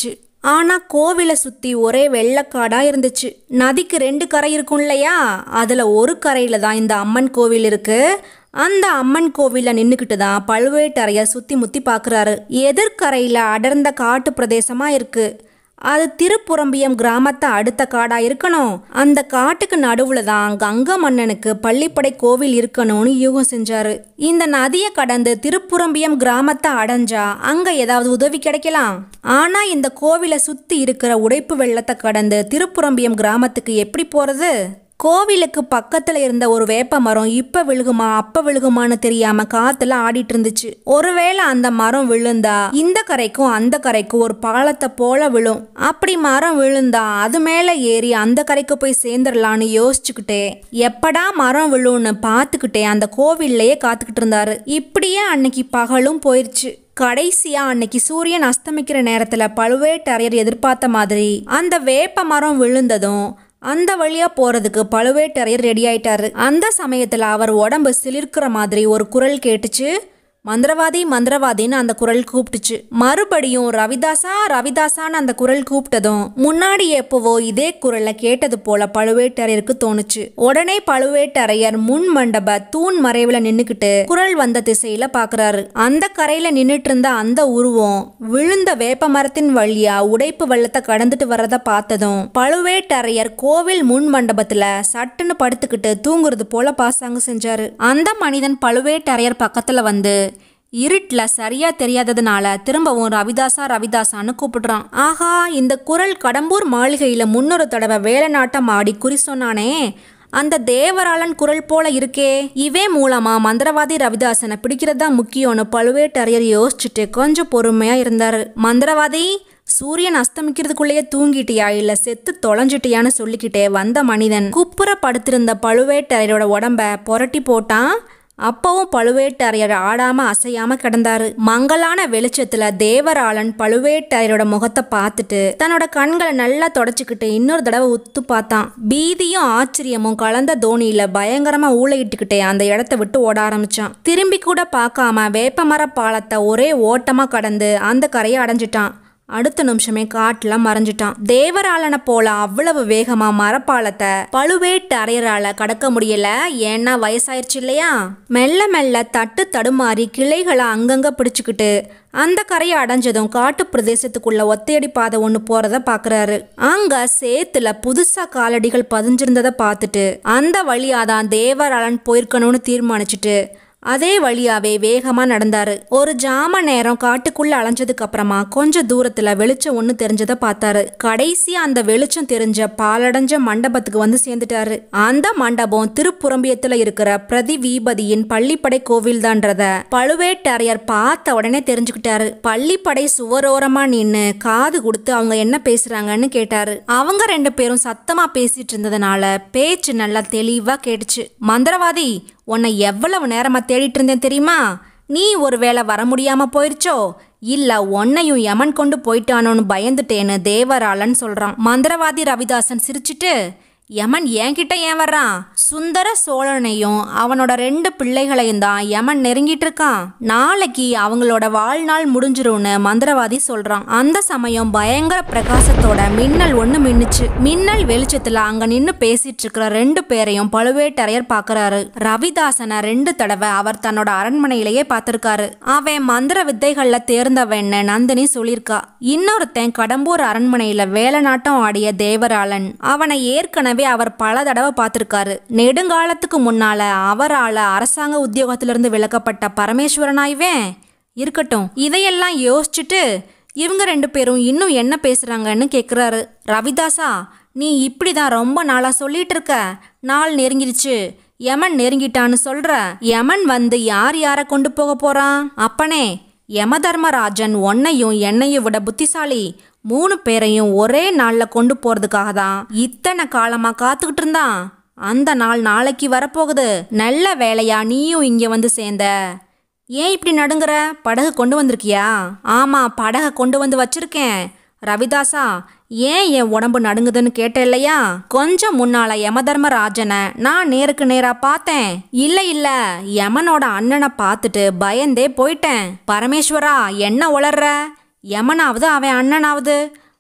ஆனா கோவிலை சுத்தி ஒரே வெள்ளக்காடா இருந்துச்சு நதிக்கு ரெண்டு கரை இருக்கும் இல்லையா அதுல ஒரு கரையில தான் இந்த அம்மன் கோவில் இருக்கு அந்த அம்மன் கோவில்ல நின்னுக்கிட்டு தான் பழுவேட்டரையர் சுத்தி முத்தி பார்க்கறாரு எதிர்கரையில அடர்ந்த காட்டு பிரதேசமா இருக்கு அது திருப்புறம்பியம் கிராமத்தை அடுத்த காடா இருக்கணும் அந்த காட்டுக்கு நடுவுல தான் கங்க மன்னனுக்கு பள்ளிப்படை கோவில் இருக்கணும்னு யூகம் செஞ்சாரு இந்த நதியை கடந்து திருப்புறம்பியம் கிராமத்தை அடைஞ்சா அங்க ஏதாவது உதவி கிடைக்கலாம் ஆனா இந்த கோவிலை சுத்தி இருக்கிற உடைப்பு வெள்ளத்தை கடந்து திருப்புறம்பியம் கிராமத்துக்கு எப்படி போறது கோவிலுக்கு பக்கத்துல இருந்த ஒரு வேப்ப மரம் இப்ப விழுகுமா அப்ப விழுகுமான்னு தெரியாம காத்துல ஆடிட்டு இருந்துச்சு ஒருவேளை அந்த மரம் விழுந்தா இந்த கரைக்கும் அந்த கரைக்கும் ஒரு பாலத்தை போல விழும் அப்படி மரம் விழுந்தா அது மேல ஏறி அந்த கரைக்கு போய் சேர்ந்துடலான்னு யோசிச்சுக்கிட்டே எப்படா மரம் விழும்னு பார்த்துக்கிட்டே அந்த கோவில்லையே காத்துக்கிட்டு இருந்தாரு இப்படியே அன்னைக்கு பகலும் போயிருச்சு கடைசியா அன்னைக்கு சூரியன் அஸ்தமிக்கிற நேரத்துல பழுவேட்டரையர் எதிர்பார்த்த மாதிரி அந்த வேப்ப மரம் விழுந்ததும் அந்த வழியா போறதுக்கு பழுவேட்டரையர் ரெடி ஆயிட்டாரு அந்த சமயத்துல அவர் உடம்பு சிலிர்க்கிற மாதிரி ஒரு குரல் கேட்டுச்சு மந்திரவாதி மந்திரவாதின்னு அந்த குரல் கூப்பிட்டுச்சு மறுபடியும் ரவிதாசா ரவிதாசான்னு அந்த குரல் கூப்பிட்டதும் முன்னாடி எப்பவோ இதே குரலை கேட்டது போல பழுவேட்டரையருக்கு தோணுச்சு உடனே பழுவேட்டரையர் முன் மண்டப தூண் மறைவுல நின்னுக்கிட்டு குரல் வந்த திசையில பாக்குறாரு அந்த கரையில நின்னுட்டு இருந்த அந்த உருவம் விழுந்த வேப்ப மரத்தின் வழியா உடைப்பு வெள்ளத்தை கடந்துட்டு வர்றத பார்த்ததும் பழுவேட்டரையர் கோவில் முன் மண்டபத்துல சட்டுன்னு படுத்துக்கிட்டு தூங்குறது போல பாசாங்க செஞ்சாரு அந்த மனிதன் பழுவேட்டரையர் பக்கத்துல வந்து இருட்டில் சரியா தெரியாததுனால திரும்பவும் ரவிதாசா ரவிதாசான்னு கூப்பிடுறான் ஆஹா இந்த குரல் கடம்பூர் மாளிகையில முன்னொரு தடவை வேலை நாட்டம் ஆடி குறி சொன்னானே அந்த தேவராளன் குரல் போல இருக்கே இவே மூலமா மந்திரவாதி ரவிதாசனை பிடிக்கிறதா முக்கியம்னு பழுவேட்டரையர் யோசிச்சுட்டு கொஞ்சம் பொறுமையா இருந்தாரு மந்திரவாதி சூரியன் அஸ்தமிக்கிறதுக்குள்ளேயே தூங்கிட்டியா இல்ல செத்து தொலைஞ்சிட்டியான்னு சொல்லிக்கிட்டே வந்த மனிதன் குப்புற படுத்திருந்த பழுவேட்டரையரோட உடம்ப புரட்டி போட்டான் அப்பவும் பழுவேட்டரையர் ஆடாம அசையாம கிடந்தாரு மங்கலான வெளிச்சத்துல தேவராளன் பழுவேட்டரையரோட முகத்தை பார்த்துட்டு தன்னோட கண்களை நல்லா தொடச்சிக்கிட்டு இன்னொரு தடவை உத்து பார்த்தான் பீதியும் ஆச்சரியமும் கலந்த தோணியில பயங்கரமா ஊழையிட்டுக்கிட்டே அந்த இடத்த விட்டு ஓட ஆரம்பிச்சான் திரும்பி கூட பார்க்காம வேப்பமர பாலத்தை ஒரே ஓட்டமா கடந்து அந்த கரையை அடைஞ்சிட்டான் அடுத்த நிமிஷமே காட்டுல மறைஞ்சிட்டான் தேவராளனை போல அவ்வளவு வேகமா மரப்பாலத்தை பழுவேட்டு அரையரால கடக்க முடியல ஏன்னா வயசாயிருச்சு இல்லையா மெல்ல மெல்ல தட்டு தடுமாறி கிளைகளை அங்கங்க பிடிச்சுக்கிட்டு அந்த கரையை அடைஞ்சதும் காட்டு பிரதேசத்துக்குள்ள ஒத்தையடி பாதை ஒன்று போறத பாக்குறாரு அங்க சேத்துல புதுசா காலடிகள் பதிஞ்சிருந்ததை பார்த்துட்டு அந்த வழியாதான் தேவராளன் போயிருக்கணும்னு தீர்மானிச்சுட்டு அதே வழியாவே வேகமா நடந்தாரு ஒரு ஜாம நேரம் காட்டுக்குள்ள அலைஞ்சதுக்கு அப்புறமா கொஞ்ச தூரத்துல வெளிச்சம் ஒண்ணு தெரிஞ்சதை பார்த்தாரு கடைசியா அந்த வெளிச்சம் தெரிஞ்ச பாலடைஞ்ச மண்டபத்துக்கு வந்து சேர்ந்துட்டாரு அந்த மண்டபம் திருப்புறம்பியத்துல இருக்கிற பிரதி வீபதியின் பள்ளிப்படை கோவில் தான்றத பழுவேட்டரையர் பார்த்த உடனே தெரிஞ்சுக்கிட்டாரு பள்ளிப்படை சுவரோரமா நின்னு காது கொடுத்து அவங்க என்ன பேசுறாங்கன்னு கேட்டாரு அவங்க ரெண்டு பேரும் சத்தமா பேசிட்டு இருந்ததுனால பேச்சு நல்லா தெளிவா கேட்டுச்சு மந்திரவாதி உன்னை எவ்வளவு நேரமா தேடிட்டு இருந்தேன் தெரியுமா நீ ஒருவேளை வர முடியாம போயிருச்சோ இல்ல உன்னையும் யமன் கொண்டு போயிட்டானோன்னு பயந்துட்டேன்னு தேவராளன் சொல்றான் மந்திரவாதி ரவிதாசன் சிரிச்சிட்டு யமன் என்கிட்ட ஏன் வர்றான் சுந்தர சோழனையும் அவனோட ரெண்டு பிள்ளைகளையும் தான் யமன் நெருங்கிட்டு இருக்கான் நாளைக்கு அவங்களோட வாழ்நாள் முடிஞ்சிரும்னு மந்திரவாதி சொல்றான் அந்த சமயம் பயங்கர பிரகாசத்தோட மின்னல் ஒண்ணு மின்னுச்சு மின்னல் வெளிச்சத்துல அங்க நின்னு பேசிட்டு இருக்கிற ரெண்டு பேரையும் பழுவேட்டரையர் பாக்குறாரு ரவிதாசனை ரெண்டு தடவை அவர் தன்னோட அரண்மனையிலேயே பார்த்திருக்காரு அவன் மந்திர வித்தைகள்ல தேர்ந்தவன்னு நந்தினி சொல்லியிருக்கா இன்னொருத்தன் கடம்பூர் அரண்மனையில வேலநாட்டம் ஆடிய தேவராளன் அவனை ஏற்கனவே அவர் பல தடவை பார்த்திருக்காரு நெடுங்காலத்துக்கு முன்னால அவரால அரசாங்க உத்தியோகத்திலிருந்து விலக்கப்பட்ட பரமேஸ்வரனாய்வேன் இருக்கட்டும் இதையெல்லாம் யோசிச்சுட்டு இவங்க ரெண்டு பேரும் இன்னும் என்ன பேசுறாங்கன்னு கேக்குறாரு ரவிதாசா நீ இப்படிதான் ரொம்ப நாளா சொல்லிட்டு இருக்க நாள் நெருங்கிடுச்சு யமன் நெருங்கிட்டான்னு சொல்ற யமன் வந்து யார் யாரை கொண்டு போக போறான் அப்பனே யமதர்மராஜன் உன்னையும் என்னையும் விட புத்திசாலி மூணு பேரையும் ஒரே நாள்ல கொண்டு போறதுக்காக தான் இத்தனை காலமா காத்துக்கிட்டு இருந்தான் அந்த நாள் நாளைக்கு வரப்போகுது நல்ல வேலையா நீயும் இங்க வந்து சேர்ந்த ஏன் இப்படி நடுங்குற படகு கொண்டு வந்திருக்கியா ஆமா படகை கொண்டு வந்து வச்சிருக்கேன் ரவிதாசா ஏன் என் உடம்பு நடுங்குதுன்னு கேட்ட இல்லையா கொஞ்சம் முன்னால யமதர்மராஜனை நான் நேருக்கு நேரா பார்த்தேன் இல்ல இல்ல யமனோட அண்ணனை பார்த்துட்டு பயந்தே போயிட்டேன் பரமேஸ்வரா என்ன உளர்ற யமனாவது அவன் அண்ணனாவது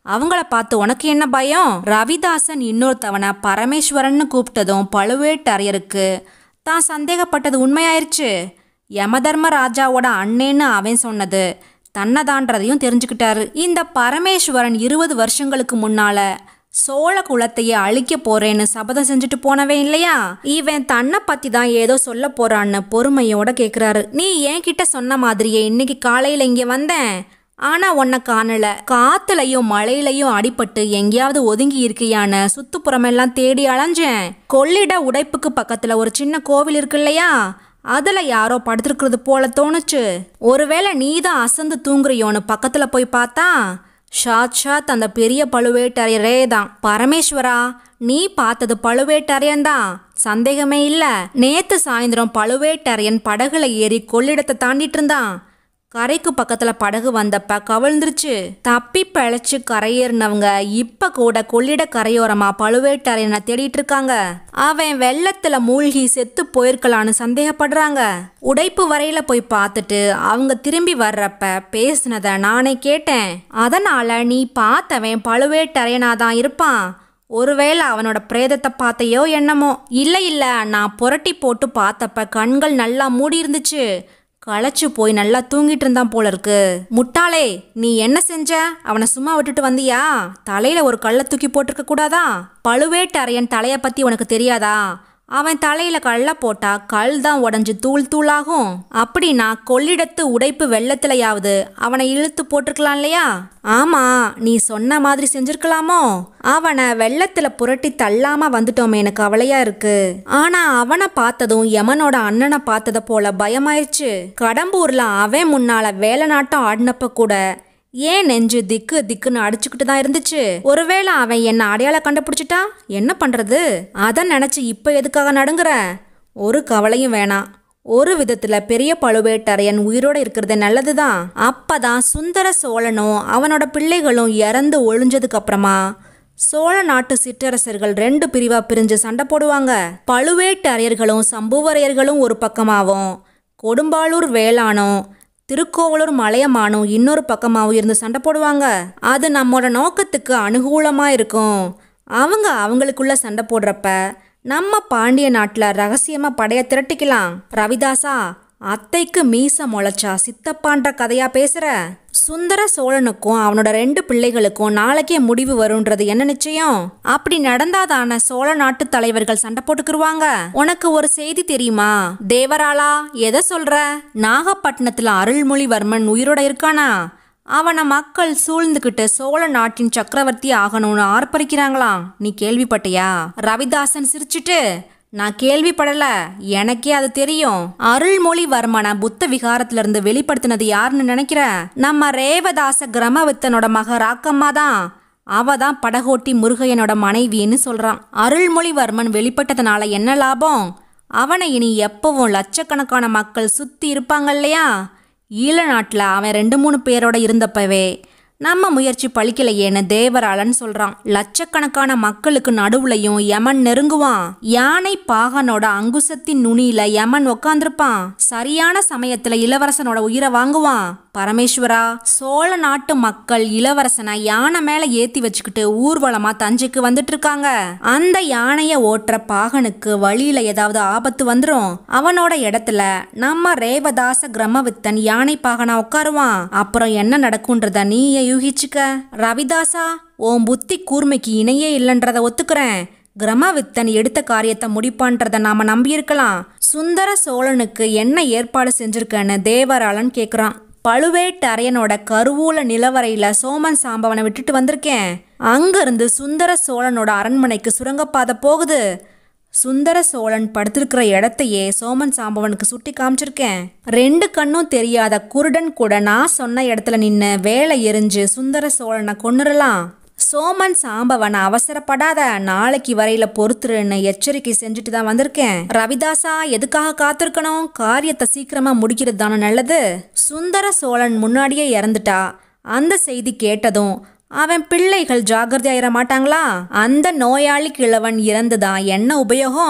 அவங்கள பார்த்து உனக்கு என்ன பயம் ரவிதாசன் இன்னொருத்தவனை பரமேஸ்வரன்னு கூப்பிட்டதும் பழுவேட்டரையருக்கு தான் சந்தேகப்பட்டது உண்மையாயிருச்சு யமதர்ம ராஜாவோட அண்ணேன்னு அவன் சொன்னது தன்னதான்றதையும் தெரிஞ்சுக்கிட்டாரு இந்த பரமேஸ்வரன் இருபது வருஷங்களுக்கு முன்னால சோழ குலத்தையே அழிக்க போறேன்னு சபதம் செஞ்சுட்டு போனவன் இல்லையா இவன் தன்னை பத்தி தான் ஏதோ சொல்ல போறான்னு பொறுமையோட கேக்குறாரு நீ என்கிட்ட சொன்ன மாதிரியே இன்னைக்கு காலையில இங்க வந்தேன் ஆனா உன்னை காணல காத்துலயும் மழையிலையும் அடிபட்டு எங்கேயாவது ஒதுங்கி இருக்கியான்னு சுத்துப்புறமெல்லாம் தேடி அலைஞ்சேன் கொள்ளிட உடைப்புக்கு பக்கத்துல ஒரு சின்ன கோவில் இருக்கு இல்லையா அதுல யாரோ படுத்திருக்கிறது போல தோணுச்சு ஒருவேளை நீ தான் அசந்து தூங்குறியோன்னு பக்கத்துல போய் பார்த்தா ஷாத் அந்த பெரிய பழுவேட்டரையரே தான் பரமேஸ்வரா நீ பார்த்தது பழுவேட்டரையன் தான் சந்தேகமே இல்ல நேத்து சாயந்தரம் பழுவேட்டரையன் படகுல ஏறி கொள்ளிடத்தை தாண்டிட்டு இருந்தான் கரைக்கு பக்கத்துல படகு வந்தப்ப கவிழ்ந்துருச்சு தப்பி பிழைச்சு கரையேறினவங்க இப்ப கூட கொள்ளிட கரையோரமா பழுவேட்டரையனை தேடிட்டு இருக்காங்க அவன் வெள்ளத்துல மூழ்கி செத்து போயிருக்கலான்னு சந்தேகப்படுறாங்க உடைப்பு வரையில போய் பார்த்துட்டு அவங்க திரும்பி வர்றப்ப பேசுனத நானே கேட்டேன் அதனால நீ பார்த்தவன் பழுவேட்டரையனா தான் இருப்பான் ஒருவேளை அவனோட பிரேதத்தை பார்த்தையோ என்னமோ இல்ல இல்ல நான் புரட்டி போட்டு பார்த்தப்ப கண்கள் நல்லா மூடி இருந்துச்சு களைச்சு போய் நல்லா தூங்கிட்டு இருந்தான் போல இருக்கு முட்டாளே நீ என்ன செஞ்ச அவனை சும்மா விட்டுட்டு வந்தியா தலையில ஒரு கல்லை தூக்கி போட்டிருக்க கூடாதா பழுவேட்டரையன் தலைய பத்தி உனக்கு தெரியாதா அவன் தலையில கல்ல போட்டா கல் தான் உடஞ்சு தூள் தூளாகும் அப்படின்னா கொள்ளிடத்து உடைப்பு வெள்ளத்திலையாவது அவனை இழுத்து போட்டிருக்கலாம் இல்லையா ஆமா நீ சொன்ன மாதிரி செஞ்சிருக்கலாமோ அவனை வெள்ளத்துல புரட்டி தள்ளாம வந்துட்டோமே எனக்கு கவலையா இருக்கு ஆனா அவனை பார்த்ததும் யமனோட அண்ணனை பார்த்தத போல பயமாயிருச்சு கடம்பூர்ல அவன் முன்னால வேலை நாட்டம் ஆடினப்ப கூட ஏன் நெஞ்சு திக்கு திக்குன்னு அடிச்சுக்கிட்டு தான் இருந்துச்சு ஒருவேளை அவன் என்ன அடையாளம் கண்டுபிடிச்சிட்டா என்ன பண்றது அதை நினைச்சு இப்ப எதுக்காக நடுங்குற ஒரு கவலையும் வேணாம் ஒரு விதத்துல பெரிய பழுவேட்டரையன் உயிரோட இருக்கிறது நல்லதுதான் அப்பதான் சுந்தர சோழனும் அவனோட பிள்ளைகளும் இறந்து ஒழிஞ்சதுக்கு அப்புறமா சோழ நாட்டு சிற்றரசர்கள் ரெண்டு பிரிவா பிரிஞ்சு சண்டை போடுவாங்க பழுவேட்டரையர்களும் சம்புவரையர்களும் ஒரு பக்கமாவும் கொடும்பாளூர் வேளானும் திருக்கோவலூர் மலையமானும் இன்னொரு பக்கமாவும் இருந்து சண்டை போடுவாங்க அது நம்மோட நோக்கத்துக்கு அனுகூலமா இருக்கும் அவங்க அவங்களுக்குள்ள சண்டை போடுறப்ப நம்ம பாண்டிய நாட்டுல ரகசியமா படைய திரட்டிக்கலாம் ரவிதாசா அத்தைக்கு மீச முளைச்சா சித்தப்பான்ற கதையா பேசுற சுந்தர சோழனுக்கும் அவனோட ரெண்டு பிள்ளைகளுக்கும் நாளைக்கே முடிவு வரும்ன்றது என்ன நிச்சயம் அப்படி நடந்தாதான சோழ நாட்டு தலைவர்கள் சண்டை போட்டுக்குருவாங்க உனக்கு ஒரு செய்தி தெரியுமா தேவராளா எதை சொல்ற நாகப்பட்டினத்துல அருள்மொழிவர்மன் உயிரோட இருக்கானா அவனை மக்கள் சூழ்ந்துகிட்டு சோழ நாட்டின் சக்கரவர்த்தி ஆகணும்னு ஆர்ப்பரிக்கிறாங்களாம் நீ கேள்விப்பட்டியா ரவிதாசன் சிரிச்சிட்டு நான் கேள்விப்படல எனக்கே அது தெரியும் அருள்மொழிவர்மனை புத்த விகாரத்துல இருந்து வெளிப்படுத்தினது யாருன்னு நினைக்கிற நம்ம ரேவதாச கிரமவித்தனோட மக ராக்கம்மா தான் அவ தான் படகோட்டி முருகையனோட மனைவின்னு சொல்றான் அருள்மொழிவர்மன் வெளிப்பட்டதுனால என்ன லாபம் அவனை இனி எப்பவும் லட்சக்கணக்கான மக்கள் சுத்தி இருப்பாங்க இல்லையா ஈழ நாட்டில் அவன் ரெண்டு மூணு பேரோட இருந்தப்பவே நம்ம முயற்சி பழிக்கலையேன்னு தேவராளன் சொல்றான் லட்சக்கணக்கான மக்களுக்கு நடுவுலையும் யமன் நெருங்குவான் யானை பாகனோட அங்குசத்தின் நுனியில யமன் உக்காந்துருப்பான் சரியான சமயத்துல இளவரசனோட உயிரை வாங்குவான் பரமேஸ்வரா சோழ நாட்டு மக்கள் இளவரசனை யானை மேல ஏத்தி வச்சுக்கிட்டு ஊர்வலமா தஞ்சைக்கு வந்துட்டு இருக்காங்க அந்த யானைய ஓட்டுற பாகனுக்கு வழியில ஏதாவது ஆபத்து வந்துரும் அவனோட இடத்துல நம்ம ரேவதாச கிரமவித்தன் யானை பாகனா உட்காருவான் அப்புறம் என்ன நடக்கும்ன்றத நீயே யூகிச்சுக்க ரவிதாசா உன் புத்தி கூர்மைக்கு இணையே இல்லைன்றத ஒத்துக்கிறேன் கிரமவித்தன் எடுத்த காரியத்தை முடிப்பான்றத நாம நம்பியிருக்கலாம் சுந்தர சோழனுக்கு என்ன ஏற்பாடு செஞ்சிருக்கன்னு தேவராளன் கேக்குறான் பழுவேட்டரையனோட கருவூல நிலவரையில சோமன் சாம்பவனை விட்டுட்டு வந்திருக்கேன் அங்கிருந்து சுந்தர சோழனோட அரண்மனைக்கு சுரங்கப்பாதை போகுது சுந்தர சோழன் படுத்திருக்கிற இடத்தையே சோமன் சாம்பவனுக்கு சுட்டி காமிச்சிருக்கேன் ரெண்டு கண்ணும் தெரியாத குருடன் கூட நான் சொன்ன இடத்துல நின்னு வேலை எரிஞ்சு சுந்தர சோழனை கொன்னுறலாம் சோமன் சாம்பவன் அவசரப்படாத நாளைக்கு வரையில பொறுத்துருன்னு எச்சரிக்கை செஞ்சுட்டு தான் வந்திருக்கேன் ரவிதாசா எதுக்காக காத்திருக்கணும் காரியத்தை சீக்கிரமா முடிக்கிறது தானே நல்லது சுந்தர சோழன் முன்னாடியே இறந்துட்டா அந்த செய்தி கேட்டதும் அவன் பிள்ளைகள் ஜாகிரதையாயிர மாட்டாங்களா அந்த நோயாளி கிழவன் இறந்துதான் என்ன உபயோகம்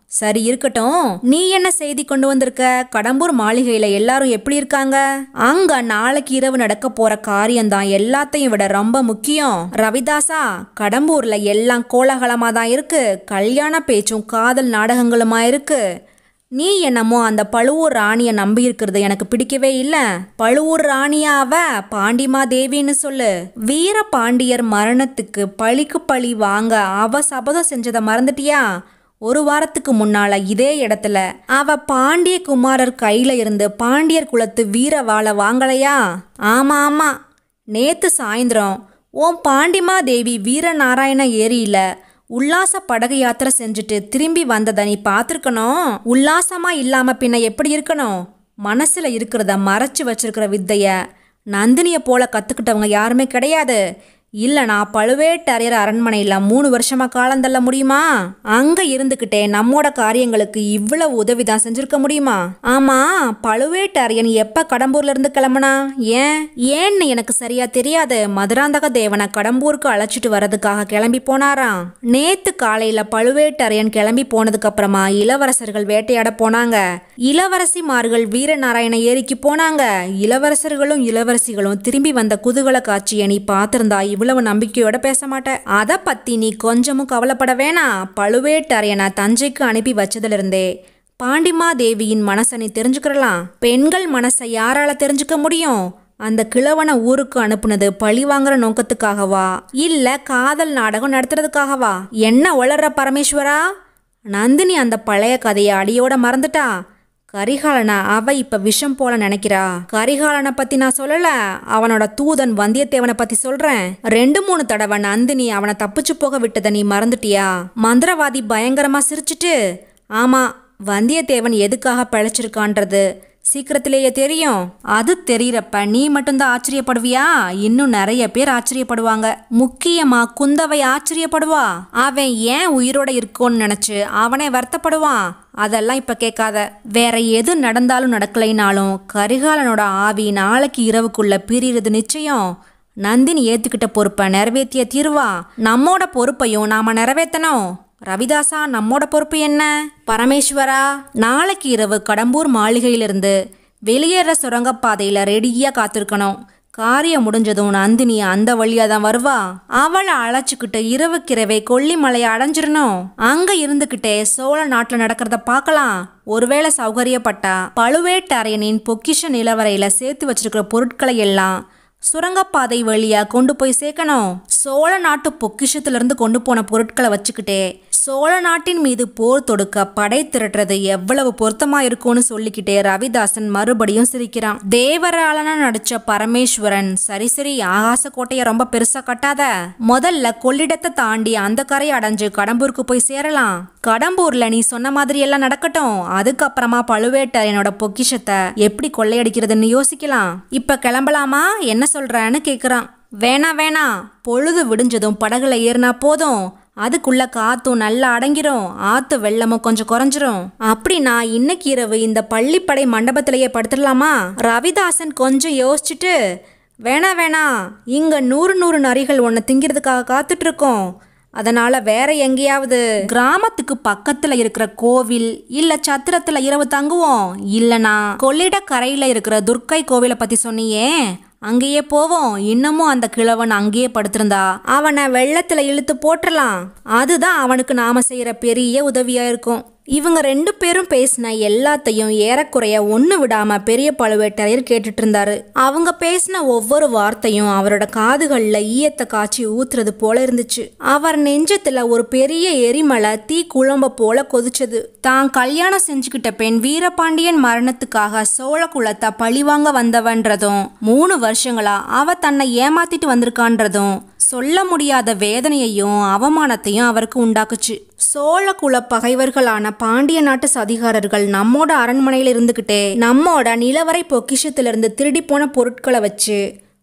சரி இருக்கட்டும் நீ என்ன செய்தி கொண்டு வந்திருக்க கடம்பூர் மாளிகையில எல்லாரும் எப்படி இருக்காங்க அங்க நாளைக்கு இரவு நடக்க போற காரியம்தான் எல்லாத்தையும் விட ரொம்ப முக்கியம் ரவிதாசா கடம்பூர்ல எல்லாம் கோலாகலமா தான் இருக்கு கல்யாண பேச்சும் காதல் நாடகங்களுமா இருக்கு நீ என்னமோ அந்த பழுவூர் ராணிய நம்பி இருக்கிறது எனக்கு பிடிக்கவே இல்ல பழுவூர் ராணியா அவ பாண்டிமா தேவின்னு சொல்லு வீர பாண்டியர் மரணத்துக்கு பழிக்கு பழி வாங்க அவ சபதம் செஞ்சதை மறந்துட்டியா ஒரு வாரத்துக்கு முன்னால இதே இடத்துல அவ பாண்டிய குமாரர் கையில இருந்து பாண்டியர் குலத்து வீர வாழை வாங்கலையா ஆமா ஆமா நேத்து சாயந்தரம் உன் பாண்டிமா தேவி வீரநாராயண ஏரியில உல்லாச படகு யாத்திரை செஞ்சுட்டு திரும்பி வந்ததை நீ பார்த்துருக்கணும் உல்லாசமா இல்லாம பின்ன எப்படி இருக்கணும் மனசுல இருக்கிறத மறைச்சு வச்சிருக்கிற வித்தைய நந்தினிய போல கத்துக்கிட்டவங்க யாருமே கிடையாது இல்லனா பழுவேட்டரையர் அரண்மனையில் மூணு வருஷமா காலம் தள்ள முடியுமா அங்க இருந்துகிட்டே நம்மோட காரியங்களுக்கு இவ்வளவு உதவி தான் செஞ்சிருக்க முடியுமா ஆமா பழுவேட்டரையன் எப்ப கடம்பூர்ல இருந்து கிளம்புனா ஏன் ஏன்னு எனக்கு சரியா தெரியாது மதுராந்தக தேவனை கடம்பூருக்கு அழைச்சிட்டு வர்றதுக்காக கிளம்பி போனாராம் நேத்து காலையில பழுவேட்டரையன் கிளம்பி போனதுக்கு அப்புறமா இளவரசர்கள் வேட்டையாட போனாங்க இளவரசிமார்கள் வீரநாராயண ஏரிக்கு போனாங்க இளவரசர்களும் இளவரசிகளும் திரும்பி வந்த குதூகல காட்சியை நீ பார்த்திருந்தா இவ்வளவு நம்பிக்கையோட பேச மாட்ட அத பத்தி நீ கொஞ்சமும் கவலைப்பட வேணாம் பழுவேட்டரையனை தஞ்சைக்கு அனுப்பி வச்சதிலிருந்தே பாண்டிமா தேவியின் மனசை நீ தெரிஞ்சுக்கிறலாம் பெண்கள் மனசை யாரால தெரிஞ்சுக்க முடியும் அந்த கிழவனை ஊருக்கு அனுப்புனது பழி வாங்குற நோக்கத்துக்காகவா இல்ல காதல் நாடகம் நடத்துறதுக்காகவா என்ன உளற பரமேஸ்வரா நந்தினி அந்த பழைய கதையை அடியோட மறந்துட்டா கரிகாலனை அவ இப்ப விஷம் போல நினைக்கிறா கரிகாலனை பத்தி நான் சொல்லல அவனோட தூதன் வந்தியத்தேவனை பத்தி சொல்றேன் ரெண்டு மூணு தடவை நந்தினி அவனை தப்பிச்சு போக விட்டதை நீ மறந்துட்டியா மந்திரவாதி பயங்கரமா சிரிச்சிட்டு ஆமா வந்தியத்தேவன் எதுக்காக பிழைச்சிருக்கான்றது சீக்கிரத்திலேயே தெரியும் அது தெரியறப்ப நீ மட்டும்தான் ஆச்சரியப்படுவியா இன்னும் நிறைய பேர் ஆச்சரியப்படுவாங்க முக்கியமா குந்தவை ஆச்சரியப்படுவா அவன் ஏன் உயிரோட இருக்கோன்னு நினைச்சு அவனே வருத்தப்படுவான் அதெல்லாம் இப்ப கேட்காத வேற எது நடந்தாலும் நடக்கலைனாலும் கரிகாலனோட ஆவி நாளைக்கு இரவுக்குள்ள பிரிறது நிச்சயம் நந்தினி ஏத்துக்கிட்ட பொறுப்பை நிறைவேற்றிய தீர்வா நம்மோட பொறுப்பையும் நாம நிறைவேற்றணும் ரவிதாசா நம்மோட பொறுப்பு என்ன பரமேஸ்வரா நாளைக்கு இரவு கடம்பூர் மாளிகையிலிருந்து வெளியேற சுரங்கப்பாதையில ரெடியா காத்திருக்கணும் காரியம் முடிஞ்சதும் நந்தினி அந்த வழியா தான் வருவா அவளை அழைச்சுக்கிட்டு இரவுக்கிரவே கொல்லிமலையை அடைஞ்சிரணும் அங்க இருந்துகிட்டே சோழ நாட்டுல நடக்கிறத பார்க்கலாம் ஒருவேளை சௌகரியப்பட்டா பழுவேட்டரையனின் பொக்கிஷ நிலவரையில சேர்த்து வச்சிருக்கிற பொருட்களை எல்லாம் சுரங்கப்பாதை வழியா கொண்டு போய் சேர்க்கணும் சோழ நாட்டு பொக்கிஷத்துல இருந்து கொண்டு போன பொருட்களை வச்சுக்கிட்டே சோழ நாட்டின் மீது போர் தொடுக்க படை திரட்டுறது எவ்வளவு பொருத்தமா இருக்கும்னு சொல்லிக்கிட்டே ரவிதாசன் மறுபடியும் சிரிக்கிறான் தேவராளனா நடிச்ச பரமேஸ்வரன் சரி சரி ஆகாச கோட்டையை ரொம்ப பெருசா கட்டாத முதல்ல கொள்ளிடத்தை தாண்டி அந்த கரையை அடைஞ்சு கடம்பூருக்கு போய் சேரலாம் கடம்பூர்ல நீ சொன்ன மாதிரி எல்லாம் நடக்கட்டும் அதுக்கப்புறமா பழுவேட்டரையனோட பொக்கிஷத்தை எப்படி கொள்ளையடிக்கிறதுன்னு யோசிக்கலாம் இப்ப கிளம்பலாமா என்ன சொல்றேன்னு கேக்குறான் வேணா வேணா பொழுது விடிஞ்சதும் படகுல ஏறினா போதும் அதுக்குள்ள காத்தும் நல்லா அடங்கிரும் ஆத்து வெள்ளமும் கொஞ்சம் குறைஞ்சிரும் அப்படின்னா இன்னைக்கு இரவு இந்த பள்ளிப்படை மண்டபத்திலேயே படுத்துடலாமா ரவிதாசன் கொஞ்சம் யோசிச்சுட்டு வேணா வேணா இங்க நூறு நூறு நரிகள் உன்னை திங்கிறதுக்காக காத்துட்டு இருக்கோம் அதனால வேற எங்கேயாவது கிராமத்துக்கு பக்கத்துல இருக்கிற கோவில் இல்ல சத்திரத்துல இரவு தங்குவோம் இல்லனா கொள்ளிட கரையில இருக்கிற துர்க்கை கோவிலை பத்தி சொன்னியே அங்கேயே போவோம் இன்னமும் அந்த கிழவன் அங்கேயே படுத்திருந்தா அவனை வெள்ளத்துல இழுத்து போட்டுறலாம் அதுதான் அவனுக்கு நாம செய்யற பெரிய உதவியா இருக்கும் இவங்க ரெண்டு பேரும் பேசின எல்லாத்தையும் ஏறக்குறைய ஒன்று விடாம பெரிய பழுவேட்டரையர் கேட்டுட்டு இருந்தாரு அவங்க பேசின ஒவ்வொரு வார்த்தையும் அவரோட காதுகள்ல ஈயத்தை காய்ச்சி ஊத்துறது போல இருந்துச்சு அவர் நெஞ்சத்துல ஒரு பெரிய எரிமலை தீ குழம்ப போல கொதிச்சது தான் கல்யாணம் செஞ்சுக்கிட்ட பெண் வீரபாண்டியன் மரணத்துக்காக சோழ குலத்தை பழிவாங்க வந்தவன்றதும் மூணு வருஷங்களா அவ தன்னை ஏமாத்திட்டு வந்திருக்கான்றதும் சொல்ல முடியாத வேதனையையும் அவமானத்தையும் அவருக்கு உண்டாக்குச்சு சோழ குல பகைவர்களான பாண்டிய நாட்டு சதிகாரர்கள் நம்மோட அரண்மனையில இருந்துகிட்டே நம்மோட நிலவரை பொக்கிஷத்திலிருந்து திருடி போன பொருட்களை வச்சு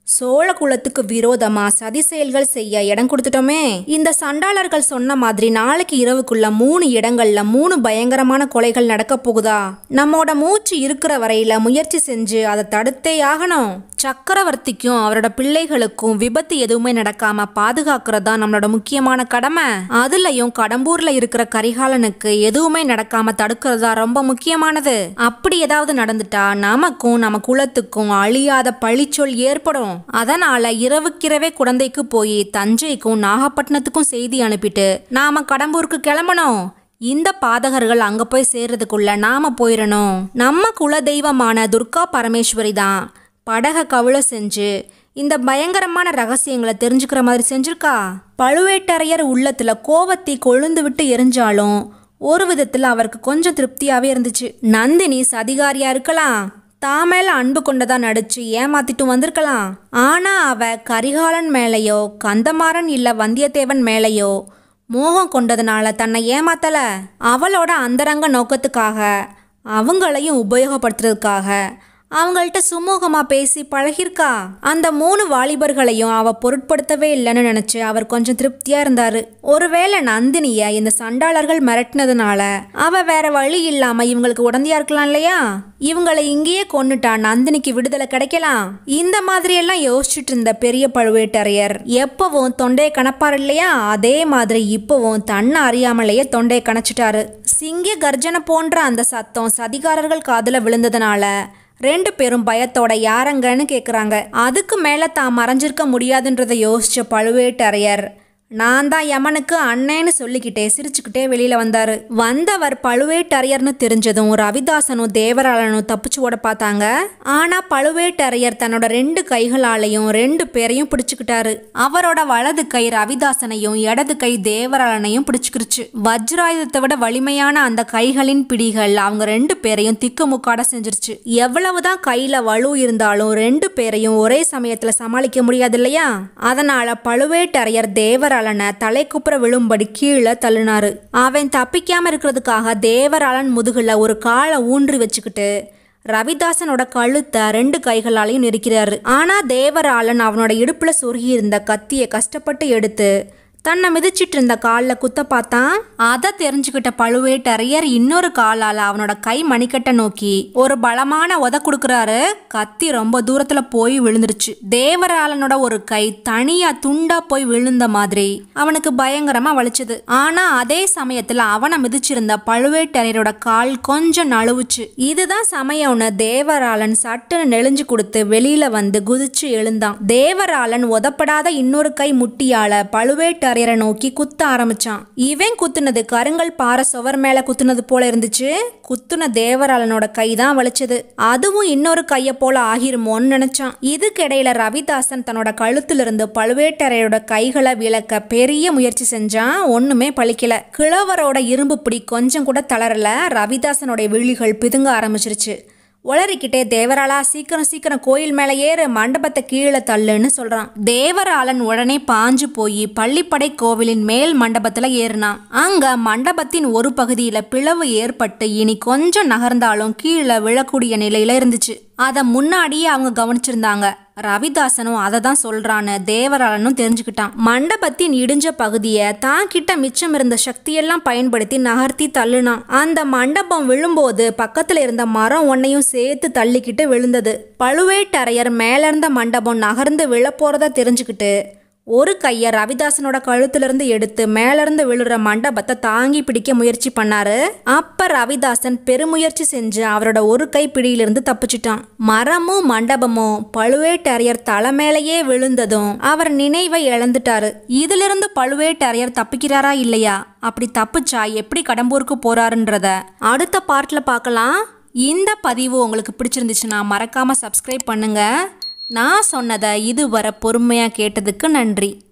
சோழ குலத்துக்கு விரோதமா சதி செயல்கள் செய்ய இடம் கொடுத்துட்டோமே இந்த சண்டாளர்கள் சொன்ன மாதிரி நாளைக்கு இரவுக்குள்ள மூணு இடங்கள்ல மூணு பயங்கரமான கொலைகள் நடக்க போகுதா நம்மோட மூச்சு இருக்கிற வரையில முயற்சி செஞ்சு அதை தடுத்தே ஆகணும் சக்கரவர்த்திக்கும் அவரோட பிள்ளைகளுக்கும் விபத்து எதுவுமே நடக்காம பாதுகாக்கிறதா நம்மளோட முக்கியமான கடமை அதுலயும் கடம்பூர்ல இருக்கிற கரிகாலனுக்கு எதுவுமே நடக்காம தடுக்கிறதா ரொம்ப முக்கியமானது அப்படி ஏதாவது நடந்துட்டா நமக்கும் நம்ம குலத்துக்கும் அழியாத பழிச்சொல் ஏற்படும் அதனால இரவுக்கிரவே குழந்தைக்கு போய் தஞ்சைக்கும் நாகப்பட்டினத்துக்கும் செய்தி அனுப்பிட்டு நாம கடம்பூருக்கு கிளம்பணும் இந்த பாதகர்கள் அங்க போய் சேர்றதுக்குள்ள நாம போயிடணும் நம்ம குல தெய்வமான துர்கா பரமேஸ்வரி தான் படக கவுள செஞ்சு இந்த பயங்கரமான ரகசியங்களை தெரிஞ்சுக்கிற மாதிரி செஞ்சிருக்கா பழுவேட்டரையர் உள்ளத்துல கோவத்தை கொழுந்து விட்டு எரிஞ்சாலும் ஒரு விதத்துல அவருக்கு கொஞ்சம் திருப்தியாவே இருந்துச்சு நந்தினி சதிகாரியா இருக்கலாம் தான் மேல அன்பு கொண்டதா நடிச்சு ஏமாத்திட்டு வந்திருக்கலாம் ஆனா அவ கரிகாலன் மேலேயோ கந்தமாறன் இல்ல வந்தியத்தேவன் மேலேயோ மோகம் கொண்டதுனால தன்னை ஏமாத்தல அவளோட அந்தரங்க நோக்கத்துக்காக அவங்களையும் உபயோகப்படுத்துறதுக்காக அவங்கள்ட்ட சுமூகமா பேசி பழகிருக்கா அந்த மூணு வாலிபர்களையும் அவ பொருட்படுத்தவே இல்லைன்னு நினைச்சு அவர் கொஞ்சம் திருப்தியா இருந்தாரு ஒருவேளை நந்தினிய இந்த சண்டாளர்கள் மிரட்டினதுனால அவ வேற வழி இல்லாம இவங்களுக்கு உடந்தையா இருக்கலாம் இல்லையா இவங்களை இங்கேயே கொன்னுட்டா நந்தினிக்கு விடுதலை கிடைக்கலாம் இந்த மாதிரி எல்லாம் யோசிச்சுட்டு இருந்த பெரிய பழுவேட்டரையர் எப்பவும் தொண்டையை கணப்பார் இல்லையா அதே மாதிரி இப்பவும் தன்னை அறியாமலேயே தொண்டையை கணச்சிட்டாரு சிங்க கர்ஜனை போன்ற அந்த சத்தம் சதிகாரர்கள் காதுல விழுந்ததுனால ரெண்டு பேரும் பயத்தோட யாரங்கன்னு கேக்குறாங்க அதுக்கு மேல தான் மறைஞ்சிருக்க முடியாதுன்றதை யோசிச்ச பழுவேட்டரையர் நான் தான் யமனுக்கு அண்ணேன்னு சொல்லிக்கிட்டே சிரிச்சுக்கிட்டே வெளியில வந்தாரு வந்தவர் பழுவேட்டரையர்னு தெரிஞ்சதும் ரவிதாசனும் தேவராளனும் தப்பிச்சு ஓட பார்த்தாங்க ஆனா பழுவேட்டரையர் தன்னோட ரெண்டு கைகளாலையும் ரெண்டு பேரையும் பிடிச்சுக்கிட்டாரு அவரோட வலது கை ரவிதாசனையும் இடது கை தேவராளனையும் பிடிச்சுக்கிருச்சு வஜ்ராயுதத்தை விட வலிமையான அந்த கைகளின் பிடிகள் அவங்க ரெண்டு பேரையும் திக்குமுக்காட செஞ்சிருச்சு எவ்வளவுதான் கையில வலு இருந்தாலும் ரெண்டு பேரையும் ஒரே சமயத்துல சமாளிக்க முடியாது இல்லையா அதனால பழுவேட்டரையர் தேவராளனை தலைக்குப்புற விழும்படி கீழே தள்ளினாரு அவன் தப்பிக்காம இருக்கிறதுக்காக தேவராளன் முதுகுல ஒரு காலை ஊன்றி வச்சுக்கிட்டு ரவிதாசனோட கழுத்தை ரெண்டு கைகளாலையும் நெரிக்கிறாரு ஆனா தேவராளன் அவனோட இடுப்புல சொருகி இருந்த கத்தியை கஷ்டப்பட்டு எடுத்து தன்னை மிதிச்சிட்டு இருந்த காலில் குத்த பார்த்தான் அதை தெரிஞ்சுக்கிட்ட பழுவேட்டரையர் இன்னொரு காலால அவனோட கை மணிக்கட்டை நோக்கி ஒரு பலமான உத கொடுக்குறாரு கத்தி ரொம்ப தூரத்துல போய் விழுந்துருச்சு தேவராளனோட ஒரு கை தனியா துண்டா போய் விழுந்த மாதிரி அவனுக்கு பயங்கரமா வலிச்சது ஆனா அதே சமயத்துல அவனை மிதிச்சிருந்த பழுவேட்டரையரோட கால் கொஞ்சம் நழுவுச்சு இதுதான் சமயம்னு தேவராளன் சட்டுன்னு நெளிஞ்சு கொடுத்து வெளியில வந்து குதிச்சு எழுந்தான் தேவராளன் உதப்படாத இன்னொரு கை முட்டியால பழுவேட்டரையரை நோக்கி குத்த ஆரம்பிச்சான் இவன் குத்துனது கருங்கல் பாறை சுவர் மேல குத்துனது போல இருந்துச்சு குத்துன தேவராளனோட கை தான் வலிச்சது அதுவும் இன்னொரு கைய போல ஆகிருமோன்னு நினைச்சான் இதுக்கிடையில ரவிதாசன் தன்னோட கழுத்திலிருந்து பழுவேட்டரையரோட கைகளை விளக்க பெரிய முயற்சி செஞ்சான் ஒண்ணுமே பழிக்கல கிழவரோட இரும்பு பிடி கொஞ்சம் கூட தளரல ரவிதாசனோட விழிகள் பிதுங்க ஆரம்பிச்சிருச்சு உளறிக்கிட்டே தேவராளா சீக்கிரம் சீக்கிரம் கோயில் மேலே ஏறு மண்டபத்தை கீழே தள்ளுன்னு சொல்றான் தேவராளன் உடனே பாஞ்சு போய் பள்ளிப்படை கோவிலின் மேல் மண்டபத்துல ஏறினான் அங்க மண்டபத்தின் ஒரு பகுதியில பிளவு ஏற்பட்டு இனி கொஞ்சம் நகர்ந்தாலும் கீழே விழக்கூடிய நிலையில இருந்துச்சு அதை முன்னாடியே அவங்க கவனிச்சிருந்தாங்க ரவிதாசனும் அதை தான் சொல்றான்னு தேவராளனும் தெரிஞ்சுக்கிட்டான் மண்டபத்தின் இடிஞ்ச பகுதியை தான் கிட்ட மிச்சம் இருந்த சக்தியெல்லாம் பயன்படுத்தி நகர்த்தி தள்ளுனான் அந்த மண்டபம் விழும்போது பக்கத்துல இருந்த மரம் ஒன்னையும் சேர்த்து தள்ளிக்கிட்டு விழுந்தது பழுவேட்டரையர் மேல இருந்த மண்டபம் நகர்ந்து விழப்போறத தெரிஞ்சுக்கிட்டு ஒரு கையை ரவிதாசனோட கழுத்திலிருந்து எடுத்து மேலிருந்து விழுற மண்டபத்தை தாங்கி பிடிக்க முயற்சி பண்ணாரு அப்ப ரவிதாசன் பெருமுயற்சி செஞ்சு அவரோட ஒரு கை பிடியிலிருந்து தப்பிச்சிட்டான் மரமும் மண்டபமும் பழுவேட்டரையர் தலை மேலேயே விழுந்ததும் அவர் நினைவை இழந்துட்டாரு இதிலிருந்து பழுவேட்டரையர் தப்பிக்கிறாரா இல்லையா அப்படி தப்பிச்சா எப்படி கடம்பூருக்கு போறாருன்றத அடுத்த பார்ட்ல பார்க்கலாம் இந்த பதிவு உங்களுக்கு பிடிச்சிருந்துச்சுன்னா மறக்காம சப்ஸ்கிரைப் பண்ணுங்க நான் சொன்னதை இதுவரை பொறுமையாக கேட்டதுக்கு நன்றி